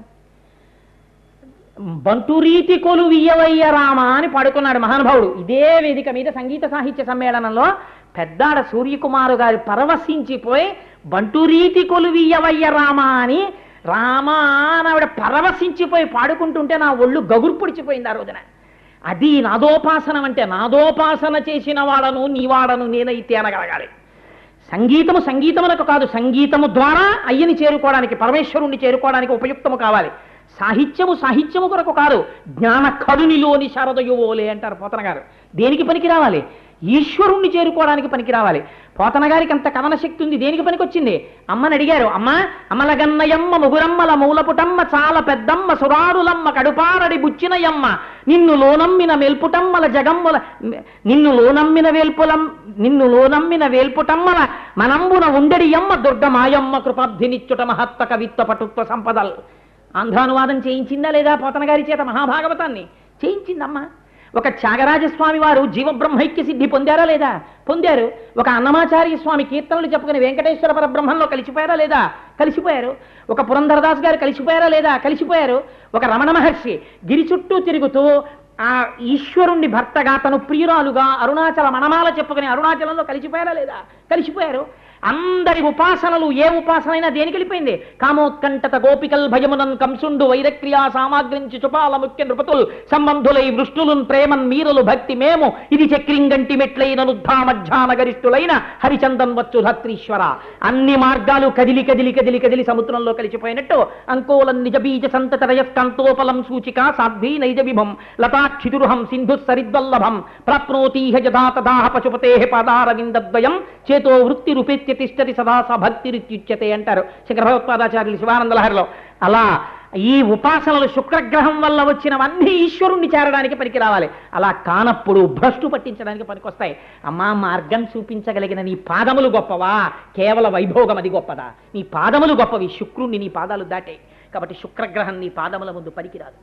[SPEAKER 3] బంటురీతి కొలు వియ్యవయ్య రామ అని పాడుకున్నాడు మహానుభావుడు ఇదే వేదిక మీద సంగీత సాహిత్య సమ్మేళనంలో పెద్దాడ సూర్యకుమారు గారు పరవశించిపోయి బంటురీతి కొలు వియ్యవయ్య రామ అని రామ అని ఆవిడ పరవశించిపోయి పాడుకుంటుంటే నా ఒళ్ళు గగుర్పుడిచిపోయింది ఆ రోజున అది నాదోపాసనం అంటే నాదోపాసన చేసిన వాడను నీవాడను నేనైతే అనగలగాలి సంగీతము సంగీతములకు కాదు సంగీతము ద్వారా అయ్యని చేరుకోవడానికి పరమేశ్వరుణ్ణి చేరుకోవడానికి ఉపయుక్తము కావాలి సాహిత్యము సాహిత్యము కొరకు కాదు జ్ఞాన కరునిలోని శారదయువోలే అంటారు పోతన గారు దేనికి పనికి రావాలి ఈశ్వరుణ్ణి చేరుకోవడానికి పనికి రావాలి పోతన గారికి అంత కవన శక్తి ఉంది దేనికి పనికి వచ్చింది అమ్మని అడిగారు అమ్మ అమలగన్నయమ్మ ముగురమ్మల మూలపుటమ్మ చాలా పెద్దమ్మ సురారులమ్మ కడుపారడి బుచ్చినయమ్మ నిన్ను లోనమ్మిన మెల్పుటమ్మల జగమ్ముల నిన్ను లోనమ్మిన వేల్పులం నిన్ను లోనమ్మిన వేల్పుటమ్మల మనంబున ఉండడియమ్మ దుర్గమాయమ్మ కృపాబ్ధినిచ్చుట మహత్వ కవిత్వ పటుత్వ సంపదల్ ఆంధ్రానువాదం చేయించిందా లేదా పోతన గారి చేత మహాభాగవతాన్ని చేయించిందమ్మా ఒక త్యాగరాజస్వామి వారు జీవబ్రహ్మైక్య సిద్ధి పొందారా లేదా పొందారు ఒక అన్నమాచార్య స్వామి కీర్తనలు చెప్పుకుని వెంకటేశ్వర పరబ్రహ్మంలో కలిసిపోయారా లేదా కలిసిపోయారు ఒక పురంధరదాస్ గారు కలిసిపోయారా లేదా కలిసిపోయారు ఒక రమణ మహర్షి గిరి చుట్టూ తిరుగుతూ ఆ ఈశ్వరుణ్ణి భర్తగా తను ప్రియురాలుగా అరుణాచల మనమాల చెప్పుకుని అరుణాచలంలో కలిసిపోయారా లేదా కలిసిపోయారు అందరి ఉపాసనలు ఏ ఉపాసన అయినా దేనికి వెళ్ళిపోయింది కామోత్కంఠత గోపికల్ భయమునన్ కంసుండు వైరక్రియా సామాగ్రించి చుపాల ముఖ్య నృపతుల్ సంబంధులై వృష్ణులున్ ప్రేమన్ మీరలు భక్తి మేము ఇది చక్రింగంటి మెట్లైన నుద్ధామధ్యాన గరిష్ఠులైన హరిచందన్ వచ్చు ధత్రీశ్వర అన్ని మార్గాలు కదిలి కదిలి కదిలి కదిలి సముద్రంలో కలిసిపోయినట్టు అంకోలం నిజ బీజ సంతత రయస్కాంతోపలం సూచిక సాధ్వీ నైజ విభం లతాక్షితురుహం సింధు సరిద్వల్లభం ప్రాప్నోతీహ యథా తదాహ పశుపతే పాదారవిందద్వయం చేతో వృత్తి రూపేత్య తిష్టతి సదా స భక్తిరిత్యుచ్యతే అంటారు శంకర భగవత్పాదాచార్యులు శివానంద లహరిలో అలా ఈ ఉపాసనలు శుక్రగ్రహం వల్ల వచ్చినవన్నీ ఈశ్వరుణ్ణి చేరడానికి పనికి రావాలి అలా కానప్పుడు భ్రష్టు పట్టించడానికి పనికొస్తాయి అమ్మా మార్గం చూపించగలిగిన నీ పాదములు గొప్పవా కేవల వైభోగం అది గొప్పదా నీ పాదములు గొప్పవి శుక్రుణ్ణి నీ పాదాలు దాటే కాబట్టి శుక్రగ్రహం నీ పాదముల ముందు పనికిరాదు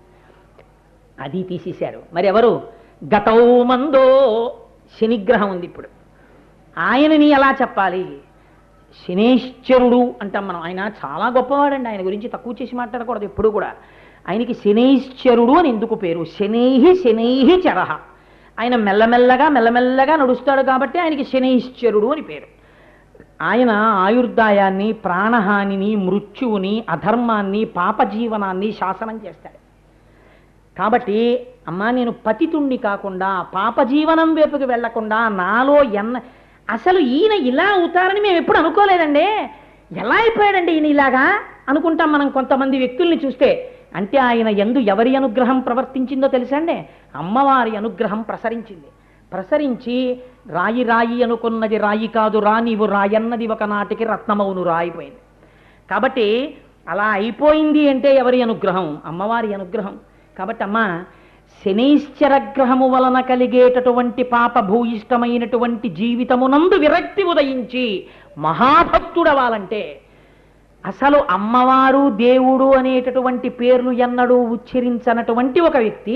[SPEAKER 3] అది తీసేశారు మరి ఎవరు గతౌ మందో శనిగ్రహం ఉంది ఇప్పుడు ఆయనని ఎలా చెప్పాలి శనేశ్వరుడు అంటాం మనం ఆయన చాలా గొప్పవాడండి ఆయన గురించి తక్కువ చేసి మాట్లాడకూడదు ఎప్పుడు కూడా ఆయనకి శనేశ్వరుడు అని ఎందుకు పేరు శనైహి శనైహి చరహ ఆయన మెల్లమెల్లగా మెల్లమెల్లగా నడుస్తాడు కాబట్టి ఆయనకి శనైశ్వరుడు అని పేరు ఆయన ఆయుర్దాయాన్ని ప్రాణహానిని మృత్యువుని అధర్మాన్ని పాపజీవనాన్ని శాసనం చేస్తాడు కాబట్టి అమ్మా నేను పతితుణ్ణి కాకుండా పాపజీవనం వైపుకి వెళ్లకుండా నాలో ఎన్న అసలు ఈయన ఇలా అవుతారని మేము ఎప్పుడు అనుకోలేదండి ఎలా అయిపోయాడండి ఈయన ఇలాగా అనుకుంటాం మనం కొంతమంది వ్యక్తుల్ని చూస్తే అంటే ఆయన ఎందు ఎవరి అనుగ్రహం ప్రవర్తించిందో తెలుసండి అమ్మవారి అనుగ్రహం ప్రసరించింది ప్రసరించి రాయి రాయి అనుకున్నది రాయి కాదు రా నీవు రాయన్నది ఒకనాటికి రత్నమవును రాయిపోయింది కాబట్టి అలా అయిపోయింది అంటే ఎవరి అనుగ్రహం అమ్మవారి అనుగ్రహం కాబట్టి అమ్మ శనైశ్చర గ్రహము వలన కలిగేటటువంటి పాప భూయిష్టమైనటువంటి జీవితమునందు విరక్తి ఉదయించి మహాభక్తుడవాలంటే అసలు అమ్మవారు దేవుడు అనేటటువంటి పేర్లు ఎన్నడూ ఉచ్చరించనటువంటి ఒక వ్యక్తి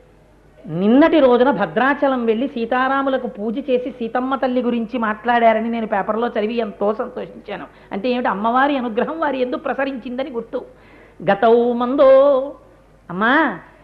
[SPEAKER 3] నిన్నటి రోజున భద్రాచలం వెళ్ళి సీతారాములకు పూజ చేసి సీతమ్మ తల్లి గురించి మాట్లాడారని నేను పేపర్లో చదివి ఎంతో సంతోషించాను అంటే ఏమిటి అమ్మవారి అనుగ్రహం వారి ఎందుకు ప్రసరించిందని గుర్తు గతౌ మందో అమ్మా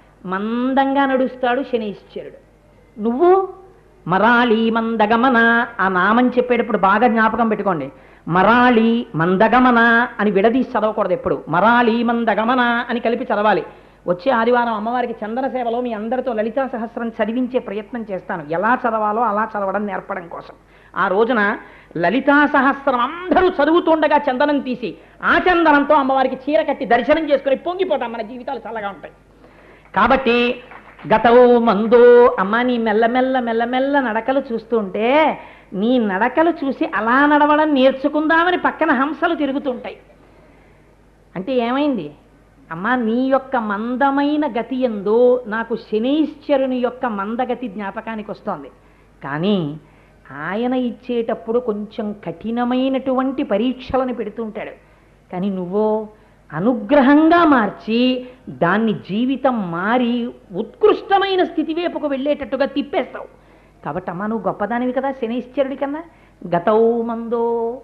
[SPEAKER 3] మందంగా నడుస్తాడు శనీశ్వరుడు నువ్వు మరాళి మందగమన ఆ నామని చెప్పేటప్పుడు బాగా జ్ఞాపకం పెట్టుకోండి మరాళి మందగమన అని విడదీసి చదవకూడదు ఎప్పుడు మరాళి మందగమన అని కలిపి చదవాలి వచ్చే ఆదివారం అమ్మవారికి చందన సేవలో మీ అందరితో లలితా సహస్రం చదివించే ప్రయత్నం చేస్తాను ఎలా చదవాలో అలా చదవడం నేర్పడం కోసం ఆ రోజున లలితా సహస్రం అందరూ చదువుతుండగా చందనం తీసి ఆ చందనంతో అమ్మవారికి చీర కట్టి దర్శనం చేసుకుని పొంగిపోతాం మన జీవితాలు చల్లగా ఉంటాయి కాబట్టి గతవు మందు అమ్మ నీ మెల్లమెల్ల మెల్లమెల్ల నడకలు చూస్తుంటే నీ నడకలు చూసి అలా నడవడం నేర్చుకుందామని పక్కన హంసలు తిరుగుతుంటాయి అంటే ఏమైంది అమ్మా నీ యొక్క మందమైన గతి ఎందు నాకు శనీశ్వరుని యొక్క మందగతి జ్ఞాపకానికి వస్తోంది కానీ ఆయన ఇచ్చేటప్పుడు కొంచెం కఠినమైనటువంటి పరీక్షలను పెడుతుంటాడు కానీ నువ్వో అనుగ్రహంగా మార్చి దాన్ని జీవితం మారి ఉత్కృష్టమైన స్థితి వైపుకు వెళ్ళేటట్టుగా తిప్పేస్తావు కాబట్టి అమ్మా నువ్వు గొప్పదానివి కదా శనీశ్వరుడి కన్నా గతౌ మందో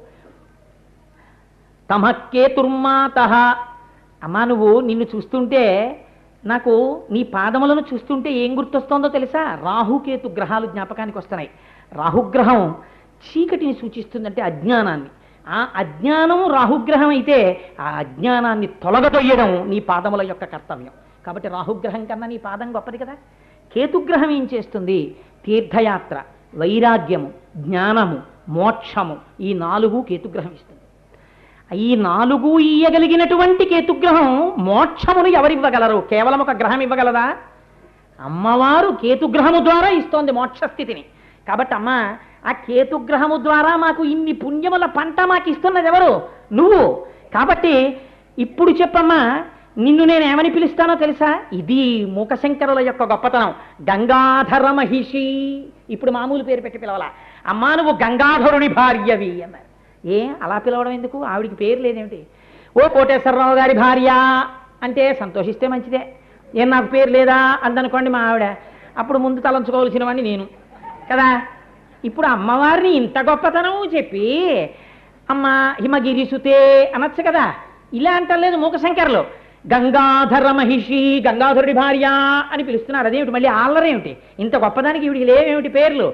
[SPEAKER 3] తమక్కేతుర్మాత అమ్మా నువ్వు నిన్ను చూస్తుంటే నాకు నీ పాదములను చూస్తుంటే ఏం గుర్తొస్తోందో తెలుసా రాహుకేతు గ్రహాలు జ్ఞాపకానికి వస్తున్నాయి రాహుగ్రహం చీకటిని సూచిస్తుందంటే అజ్ఞానాన్ని ఆ అజ్ఞానం రాహుగ్రహం అయితే ఆ అజ్ఞానాన్ని తొలగదొయ్యడం నీ పాదముల యొక్క కర్తవ్యం కాబట్టి రాహుగ్రహం కన్నా నీ పాదం గొప్పది కదా కేతుగ్రహం ఏం చేస్తుంది తీర్థయాత్ర వైరాగ్యము జ్ఞానము మోక్షము ఈ నాలుగు కేతుగ్రహం ఇస్తుంది ఈ నాలుగు ఇయ్యగలిగినటువంటి కేతుగ్రహం మోక్షమును ఎవరివ్వగలరు కేవలం ఒక గ్రహం ఇవ్వగలదా అమ్మవారు కేతుగ్రహము ద్వారా ఇస్తోంది మోక్షస్థితిని కాబట్టి అమ్మ ఆ కేతుగ్రహము ద్వారా మాకు ఇన్ని పుణ్యముల పంట మాకు ఇస్తున్నది ఎవరు నువ్వు కాబట్టి ఇప్పుడు చెప్పమ్మా నిన్ను నేను ఏమని పిలుస్తానో తెలుసా ఇది మూకశంకరుల యొక్క గొప్పతనం గంగాధర మహిషి ఇప్పుడు మామూలు పేరు పెట్టి పిలవాలా అమ్మా నువ్వు గంగాధరుని భార్యవి అన్నారు ఏ అలా పిలవడం ఎందుకు ఆవిడికి పేరు లేదేమిటి ఓ కోటేశ్వరరావు గారి భార్య అంటే సంతోషిస్తే మంచిదే ఏం నాకు పేరు లేదా అందనుకోండి మా ఆవిడ అప్పుడు ముందు తలంచుకోవాల్సిన వాడిని నేను కదా ఇప్పుడు అమ్మవారిని ఇంత గొప్పతనం చెప్పి అమ్మ హిమగిరి సుతే అనొచ్చు కదా ఇలా అంటలేదు మూకశంకర్లు గంగాధర మహిషి గంగాధరుడి భార్య అని పిలుస్తున్నారు అదేమిటి మళ్ళీ ఆళ్ళరేమిటి ఇంత గొప్పదానికి ఈవిడికి లేవేమిటి పేర్లు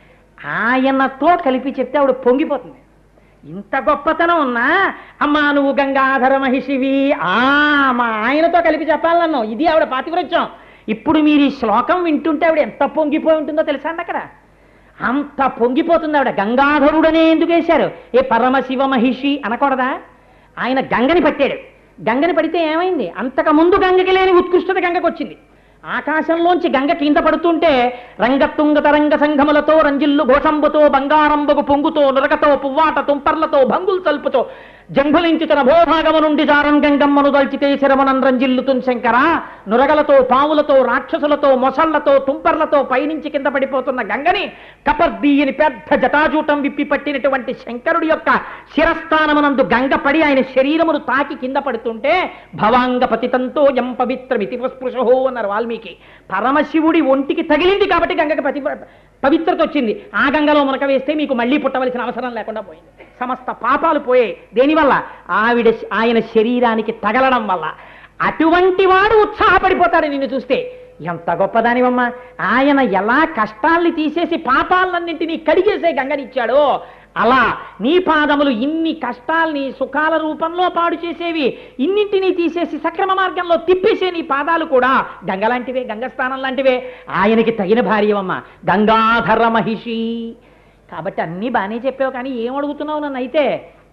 [SPEAKER 3] ఆయనతో కలిపి చెప్తే ఆవిడ పొంగిపోతుంది ఇంత గొప్పతనం ఉన్నా అమ్మా నువ్వు గంగాధర మహిషివి ఆ మా ఆయనతో కలిపి చెప్పాలన్నావు ఇది ఆవిడ పాతివృత్యం ఇప్పుడు మీరు ఈ శ్లోకం వింటుంటే ఆవిడ ఎంత పొంగిపోయి ఉంటుందో తెలుసా అండి అక్కడ అంత పొంగిపోతుంది ఆవిడ గంగాధరుడనే ఎందుకు వేశారు ఏ పరమశివ మహిషి అనకూడదా ఆయన గంగని పట్టాడు గంగని పడితే ఏమైంది అంతకు ముందు గంగకి లేని ఉత్కృష్టత గంగకు వచ్చింది ఆకాశంలోంచి గంగ కింద పడుతుంటే రంగతుంగ తరంగ సంఘములతో రంజిల్లు ఘోషంబుతో బంగారంబగు పొంగుతో నురగతో పువ్వాట తుంపర్లతో భంగులు తలుపుతో జంఘులించి తన భోభాగము నుండి జారం గంగమ్మను దల్చితే శరమనం రంజిల్లుతున్ శంకర నురగలతో పావులతో రాక్షసులతో మొసళ్లతో తుంపర్లతో పైనుంచి కింద పడిపోతున్న గంగని కపర్దీయని పెద్ద జటాజూటం విప్పి పట్టినటువంటి శంకరుడి యొక్క శిరస్థానమునందు గంగ పడి ఆయన శరీరమును తాకి కింద పడుతుంటే భవాంగ పతితంతో ఎం పవిత్రమితి స్పృశో అన్నారు వాల్మీకి పరమశివుడి ఒంటికి తగిలింది కాబట్టి గంగకి పతి పవిత్రత వచ్చింది ఆ గంగలో మునక వేస్తే మీకు మళ్ళీ పుట్టవలసిన అవసరం లేకుండా పోయింది సమస్త పాపాలు పోయాయి దేనివల్ల ఆవిడ ఆయన శరీరానికి తగలడం వల్ల అటువంటి వాడు ఉత్సాహపడిపోతాడు నిన్ను చూస్తే ఎంత గొప్పదానివమ్మా ఆయన ఎలా కష్టాల్ని తీసేసి పాపాలన్నింటినీ కడిగేసే గంగనిచ్చాడో అలా నీ పాదములు ఇన్ని కష్టాల్ని సుఖాల రూపంలో పాడు చేసేవి ఇన్నింటినీ తీసేసి సక్రమ మార్గంలో తిప్పేసే నీ పాదాలు కూడా గంగ లాంటివే గంగస్థానం లాంటివే ఆయనకి తగిన భార్యవమ్మ గంగాధర మహిషి కాబట్టి అన్నీ బాగానే చెప్పావు కానీ ఏం అడుగుతున్నావు నన్ను అయితే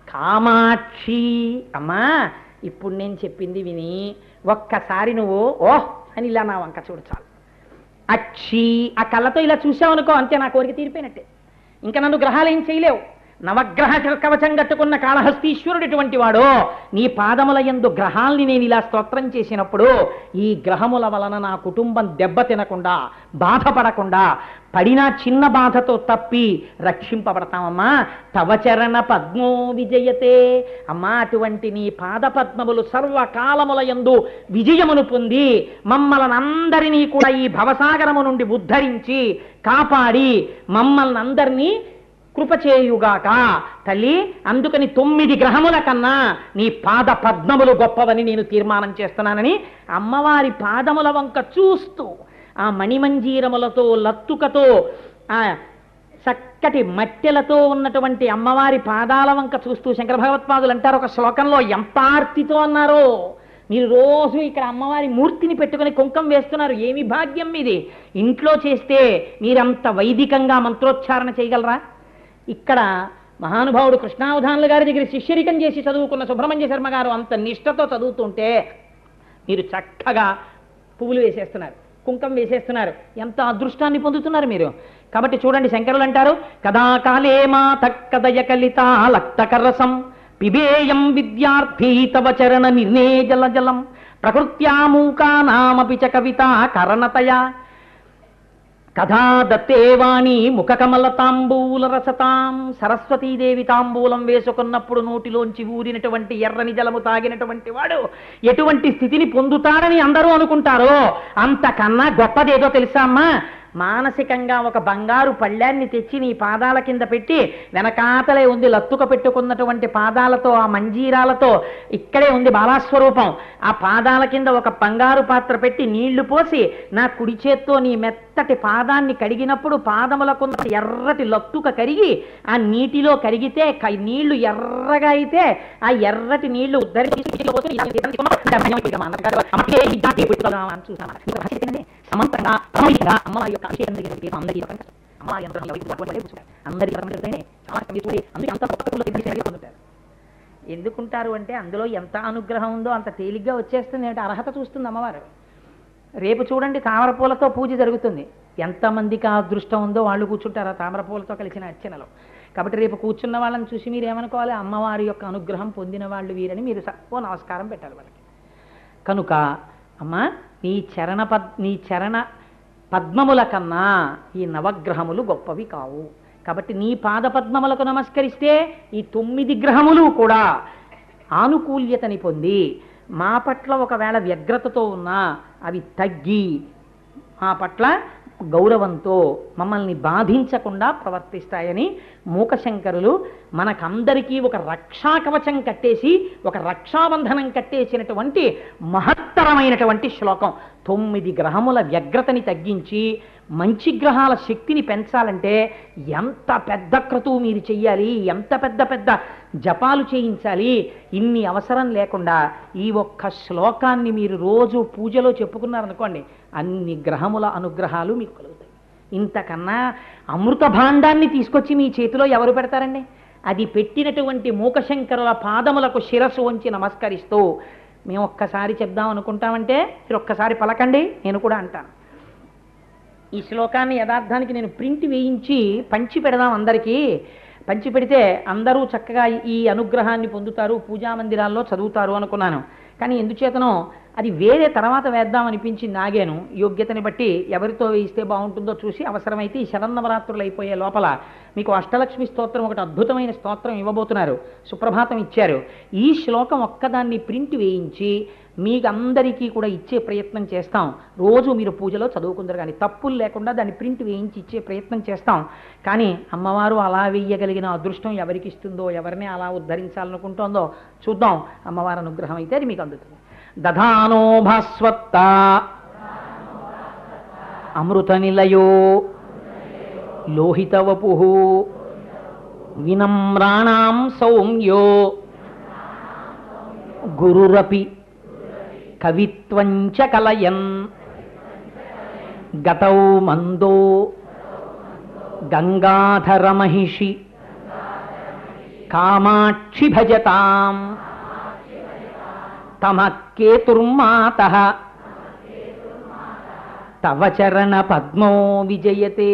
[SPEAKER 3] కామాక్షి అమ్మా ఇప్పుడు నేను చెప్పింది విని ఒక్కసారి నువ్వు ఓహ్ అని ఇలా నా వంక చూడు చాలు అక్షి ఆ కళ్ళతో ఇలా చూసావు అనుకో అంతే నా కోరిక తీరిపోయినట్టే ఇంకా నన్ను గ్రహాలు ఏం చేయలేవు నవగ్రహ కవచం కట్టుకున్న కాళహస్తీశ్వరుడిటువంటి వాడు నీ పాదముల యందు గ్రహాల్ని నేను ఇలా స్తోత్రం చేసినప్పుడు ఈ గ్రహముల వలన నా కుటుంబం దెబ్బ తినకుండా బాధపడకుండా పడినా చిన్న బాధతో తప్పి రక్షింపబడతామమ్మా తవచరణ పద్మో విజయతే అమ్మా అటువంటి నీ పాద పద్మములు సర్వకాలముల యందు విజయమును పొంది మమ్మల్ని అందరినీ కూడా ఈ భవసాగరము నుండి ఉద్ధరించి కాపాడి మమ్మల్ని అందరినీ కృపచేయుగాక తల్లి అందుకని తొమ్మిది గ్రహముల కన్నా నీ పాద పద్మములు గొప్పవని నేను తీర్మానం చేస్తున్నానని అమ్మవారి పాదముల వంక చూస్తూ ఆ మణిమంజీరములతో లత్తుకతో ఆ చక్కటి మట్టెలతో ఉన్నటువంటి అమ్మవారి పాదాల వంక చూస్తూ శంకర భగవత్పాదులు అంటారు ఒక శ్లోకంలో ఎంత ఆర్తితో అన్నారో మీరు రోజు ఇక్కడ అమ్మవారి మూర్తిని పెట్టుకొని కుంకం వేస్తున్నారు ఏమి భాగ్యం మీది ఇంట్లో చేస్తే మీరంత వైదికంగా మంత్రోచ్చారణ చేయగలరా ఇక్కడ మహానుభావుడు కృష్ణావధానుల గారి దగ్గర శిష్యరికం చేసి చదువుకున్న సుబ్రహ్మణ్య శర్మ గారు అంత నిష్టతో చదువుతుంటే మీరు చక్కగా పువ్వులు వేసేస్తున్నారు కుంకం వేసేస్తున్నారు ఎంత అదృష్టాన్ని పొందుతున్నారు మీరు కాబట్టి చూడండి శంకరులు అంటారు కదాకాలే మాత కదయ కలిత లక్తకరసం పిబేయం విద్యార్థి తవ చరణ నిర్ణే జల జలం ప్రకృత్యామూకానామపి చ కవిత కరణతయా కథా దత్తేవాణి ముఖకమల తాంబూల రసతాం సరస్వతీదేవి తాంబూలం వేసుకున్నప్పుడు నోటిలోంచి ఊరినటువంటి ఎర్రని జలము తాగినటువంటి వాడు ఎటువంటి స్థితిని పొందుతాడని అందరూ అనుకుంటారో అంతకన్నా గొప్పదేదో తెలుసా అమ్మా మానసికంగా ఒక బంగారు పళ్ళాన్ని తెచ్చి నీ పాదాల కింద పెట్టి వెనకాతలే ఉంది లత్తుక పెట్టుకున్నటువంటి పాదాలతో ఆ మంజీరాలతో ఇక్కడే ఉంది బాలాస్వరూపం ఆ పాదాల కింద ఒక బంగారు పాత్ర పెట్టి నీళ్లు పోసి నా కుడి చేత్తో నీ మెత్తటి పాదాన్ని కడిగినప్పుడు పాదములకు ఎర్రటి లత్తుక కరిగి ఆ నీటిలో కరిగితే క- నీళ్లు ఎర్రగా అయితే ఆ ఎర్రటి నీళ్లు ఉద్ధరించి నీటిలో పోసి ఇలా తీసుకున్నాం. అంటే భయం ఇక మా అన్నగారు, అమ్మకే ఈ జాతి పెట్టుకుందాం అని చూసామా. ఇంకా రహస్యం ఏంటంటే, సమంతంగా రమణీయంగా అమ్మవారి యొక్క అభిషేకం దగ్గరికి వెళ్ళి అందరికీ ఒక కష్టం. అమ్మవారి అనుగ్రహం ఎవరికి తక్కువ పడలేదు కూర్చుంటారు. అందరికీ పరమ జరిగితేనే చాలా కష్టం చూసి అందుకే అంత కొత్త కొత్తలో తెలిసి జరిగి పొందుతారు ఎందుకుంటారు అంటే అందులో ఎంత అనుగ్రహం ఉందో అంత తేలిగ్గా వచ్చేస్తుంది అంటే అర్హత చూస్తుంది అమ్మవారు రేపు చూడండి తామరపూలతో పూజ జరుగుతుంది ఎంతమందికి ఆ అదృష్టం ఉందో వాళ్ళు కూర్చుంటారు ఆ తామరపూలతో కలిసిన అర్చనలో కాబట్టి రేపు కూర్చున్న వాళ్ళని చూసి మీరు ఏమనుకోవాలి అమ్మవారి యొక్క అనుగ్రహం పొందిన వాళ్ళు వీరని మీరు స- ఓ నమస్కారం పెట్టాలి వాళ్ళకి కనుక అమ్మ నీ చరణ పద్ నీ చరణ పద్మముల కన్నా ఈ నవగ్రహములు గొప్పవి కావు కాబట్టి నీ పాద పద్మములకు నమస్కరిస్తే ఈ తొమ్మిది గ్రహములు కూడా ఆనుకూల్యతని పొంది మా పట్ల ఒకవేళ వ్యగ్రతతో ఉన్నా అవి తగ్గి మా పట్ల గౌరవంతో మమ్మల్ని బాధించకుండా ప్రవర్తిస్తాయని మూకశంకరులు మనకందరికీ ఒక రక్షా కవచం కట్టేసి ఒక రక్షాబంధనం కట్టేసినటువంటి మహత్తరమైనటువంటి శ్లోకం తొమ్మిది గ్రహముల వ్యగ్రతని తగ్గించి మంచి గ్రహాల శక్తిని పెంచాలంటే ఎంత పెద్ద క్రతువు మీరు చెయ్యాలి ఎంత పెద్ద పెద్ద జపాలు చేయించాలి ఇన్ని అవసరం లేకుండా ఈ ఒక్క శ్లోకాన్ని మీరు రోజు పూజలో చెప్పుకున్నారనుకోండి అన్ని గ్రహముల అనుగ్రహాలు మీకు కలుగుతాయి ఇంతకన్నా అమృత భాండాన్ని తీసుకొచ్చి మీ చేతిలో ఎవరు పెడతారండి అది పెట్టినటువంటి మూకశంకరుల పాదములకు శిరస్సు వంచి నమస్కరిస్తూ మేము ఒక్కసారి చెప్దాం అనుకుంటామంటే మీరు ఒక్కసారి పలకండి నేను కూడా అంటాను ఈ శ్లోకాన్ని యథార్థానికి నేను ప్రింట్ వేయించి పంచి పెడదాం అందరికీ పంచి పెడితే అందరూ చక్కగా ఈ అనుగ్రహాన్ని పొందుతారు పూజా మందిరాల్లో చదువుతారు అనుకున్నాను కానీ ఎందుచేతనో అది వేరే తర్వాత వేద్దాం అనిపించింది నాగాను యోగ్యతని బట్టి ఎవరితో వేయిస్తే బాగుంటుందో చూసి అవసరమైతే ఈ శరన్నవరాత్రులు అయిపోయే లోపల మీకు అష్టలక్ష్మి స్తోత్రం ఒకటి అద్భుతమైన స్తోత్రం ఇవ్వబోతున్నారు సుప్రభాతం ఇచ్చారు ఈ శ్లోకం ఒక్కదాన్ని ప్రింట్ వేయించి మీకు అందరికీ కూడా ఇచ్చే ప్రయత్నం చేస్తాం రోజు మీరు పూజలో చదువుకుందరు కానీ తప్పులు లేకుండా దాన్ని ప్రింట్ వేయించి ఇచ్చే ప్రయత్నం చేస్తాం కానీ అమ్మవారు అలా వేయగలిగిన అదృష్టం ఎవరికి ఇస్తుందో ఎవరిని అలా ఉద్ధరించాలనుకుంటోందో చూద్దాం అమ్మవారి అనుగ్రహం అయితే అది మీకు అందుతుంది దధానో భాస్వత్త అమృత నిలయో లోహితవపు వినమ్రాణాం సౌమ్యో గురురపి కవిత్వంచ కలయన్ గతౌ మందో గంగాధర మహిషి కామాక్షి భజతాం తమ కేతుర్మాత తవ చరణ పద్మో విజయతే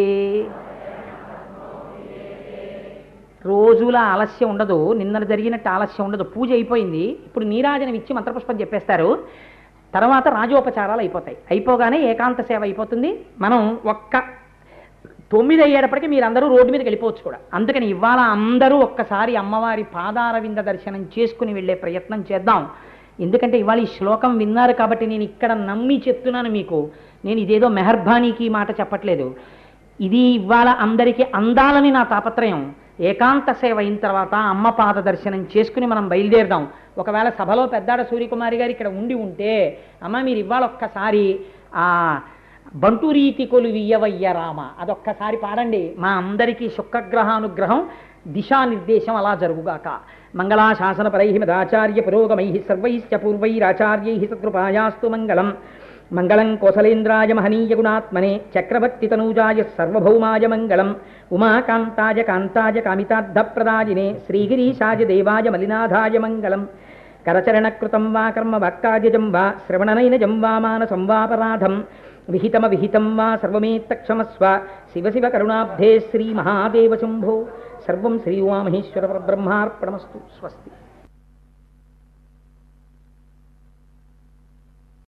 [SPEAKER 3] రోజుల ఆలస్యం ఉండదు నిన్న జరిగినట్టు ఆలస్యం ఉండదు పూజ అయిపోయింది ఇప్పుడు నీరాజనం ఇచ్చి మంత్రపుష్పం చెప్పేస్తారు తర్వాత రాజోపచారాలు అయిపోతాయి అయిపోగానే ఏకాంత సేవ అయిపోతుంది మనం ఒక్క తొమ్మిది అయ్యేటప్పటికి మీరు అందరూ రోడ్డు మీదకి వెళ్ళిపోవచ్చు కూడా అందుకని ఇవాళ అందరూ ఒక్కసారి అమ్మవారి పాదార వింద దర్శనం చేసుకుని వెళ్ళే ప్రయత్నం చేద్దాం ఎందుకంటే ఇవాళ ఈ శ్లోకం విన్నారు కాబట్టి నేను ఇక్కడ నమ్మి చెప్తున్నాను మీకు నేను ఇదేదో మెహర్బానీకి ఈ మాట చెప్పట్లేదు ఇది ఇవాళ అందరికీ అందాలని నా తాపత్రయం ఏకాంత సేవ అయిన తర్వాత అమ్మ పాద దర్శనం చేసుకుని మనం బయలుదేరదాం ఒకవేళ సభలో పెద్దాడ సూర్యకుమారి గారు ఇక్కడ ఉండి ఉంటే అమ్మ మీరు ఇవాళ ఒక్కసారి ఆ బంటురీతి కొలువియ్యవయ్య రామ అదొక్కసారి పాడండి మా అందరికీ శుక్రగ్రహానుగ్రహం దిశానిర్దేశం అలా జరుగుగాక మంగళాశాసనపరై మదాచార్య పురోగమై సర్వైశ్చ పూర్వైరాచార్యై సత్కృపాయాస్తు మంగళం మంగళం కోసలేంద్రాయ మహనీయ గుణాత్మనే చక్రవర్తి తనూజాయ సర్వభౌమాయ మంగళం ఉమాకాంతాయ కాంతాయ కామితార్థప్రదాయినే శ్రీగిరీశాయ దేవాయ మలినాథాయ మంగళం కరచరణకృతం వా కర్మ వాక్కార్యజం వా శ్రవణనైనజం వా మానసం వాపరాధం విహితమ విహితం వా సర్వమేత్తక్షమస్వ శివ శివ కరుణాబ్ధే శ్రీ మహాదేవ శంభో సర్వం శ్రీ ఉమామహేశ్వర పరబ్రహ్మార్పణమస్తు స్వస్తి